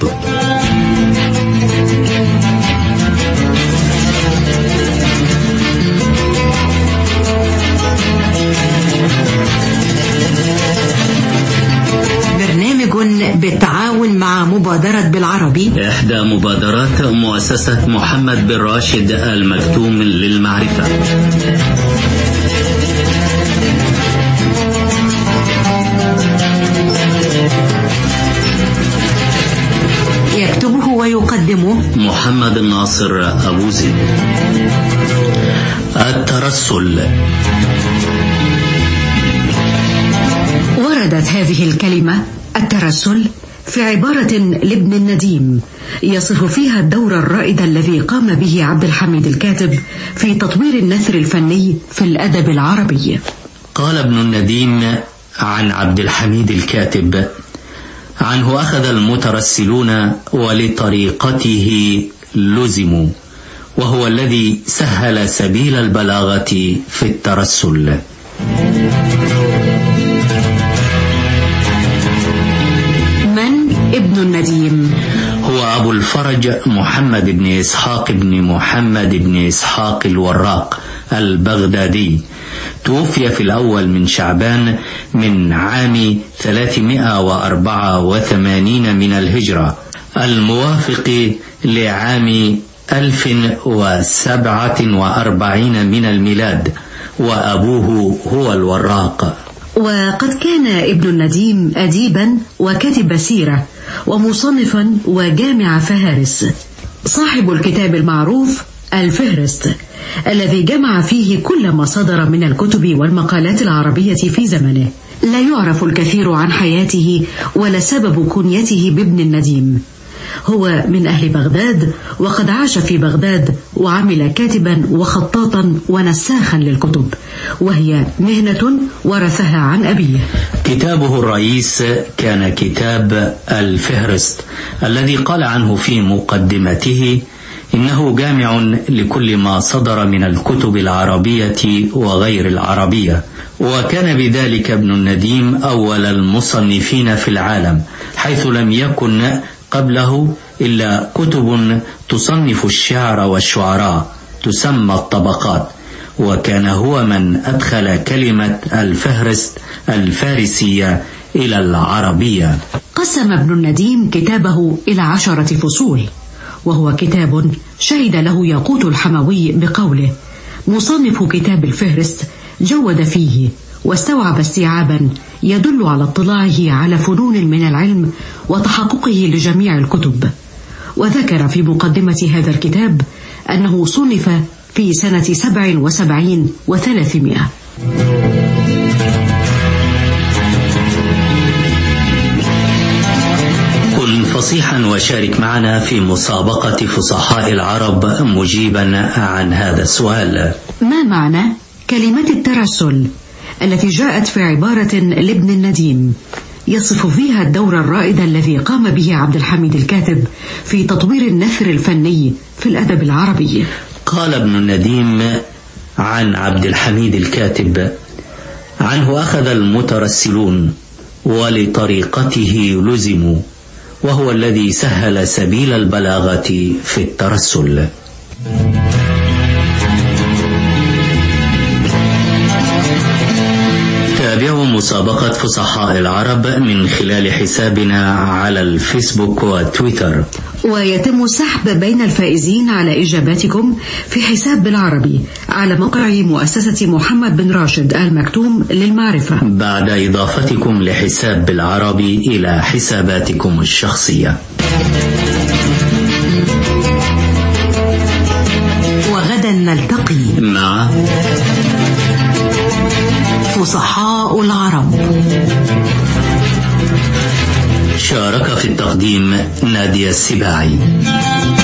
برنامج بالتعاون مع مبادرة بالعربي إحدى مبادرات مؤسسة محمد بن راشد المكتوم للمعرفة يكتبه ويقدمه محمد الناصر أبو زيد الترسل وردت هذه الكلمة الترسل في عبارة لابن النديم يصف فيها الدور الرائد الذي قام به عبد الحميد الكاتب في تطوير النثر الفني في الأدب العربي قال ابن النديم عن عبد الحميد الكاتب عنه أخذ المترسلون ولطريقته لزموا وهو الذي سهل سبيل البلاغة في الترسل من ابن النديم هو أبو الفرج محمد بن إسحاق بن محمد بن إسحاق الوراق البغدادي توفي في الأول من شعبان من عام 384 من الهجرة الموافق لعام 1047 من الميلاد وأبوه هو الوراق وقد كان ابن النديم أديبا وكاتب سيرة ومصنفا وجامع فهارس صاحب الكتاب المعروف الفهرست الذي جمع فيه كل ما صدر من الكتب والمقالات العربية في زمنه لا يعرف الكثير عن حياته ولا سبب كنيته بابن النديم هو من أهل بغداد وقد عاش في بغداد وعمل كاتبا وخطاطا ونساخا للكتب وهي مهنة ورثها عن أبيه كتابه الرئيس كان كتاب الفهرست الذي قال عنه في مقدمته إنه جامع لكل ما صدر من الكتب العربية وغير العربية وكان بذلك ابن النديم أول المصنفين في العالم حيث لم يكن قبله إلا كتب تصنف الشعر والشعراء تسمى الطبقات وكان هو من أدخل كلمة الفهرست الفارسية إلى العربية قسم ابن النديم كتابه إلى عشرة فصول وهو كتاب شهد له ياقوت الحموي بقوله مصنف كتاب الفهرست جود فيه واستوعب استيعابا يدل على اطلاعه على فنون من العلم وتحققه لجميع الكتب وذكر في مقدمة هذا الكتاب أنه صنف في سنة سبع وسبعين وثلاثمائة كن فصيحا وشارك معنا في مسابقة فصحاء العرب مجيبا عن هذا السؤال ما معنى كلمة الترسل التي جاءت في عبارة لابن النديم يصف فيها الدور الرائد الذي قام به عبد الحميد الكاتب في تطوير النثر الفني في الأدب العربي قال ابن النديم عن عبد الحميد الكاتب عنه أخذ المترسلون ولطريقته لزموا وهو الذي سهل سبيل البلاغة في الترسل تابعوا مسابقة فصحاء العرب من خلال حسابنا على الفيسبوك وتويتر ويتم السحب بين الفائزين على إجاباتكم في حساب بالعربي على موقع مؤسسة محمد بن راشد المكتوم للمعرفة بعد إضافتكم لحساب بالعربي إلى حساباتكم الشخصية وغدا نلتقي مع فصحاء العرب شارك في التقديم نادية السباعي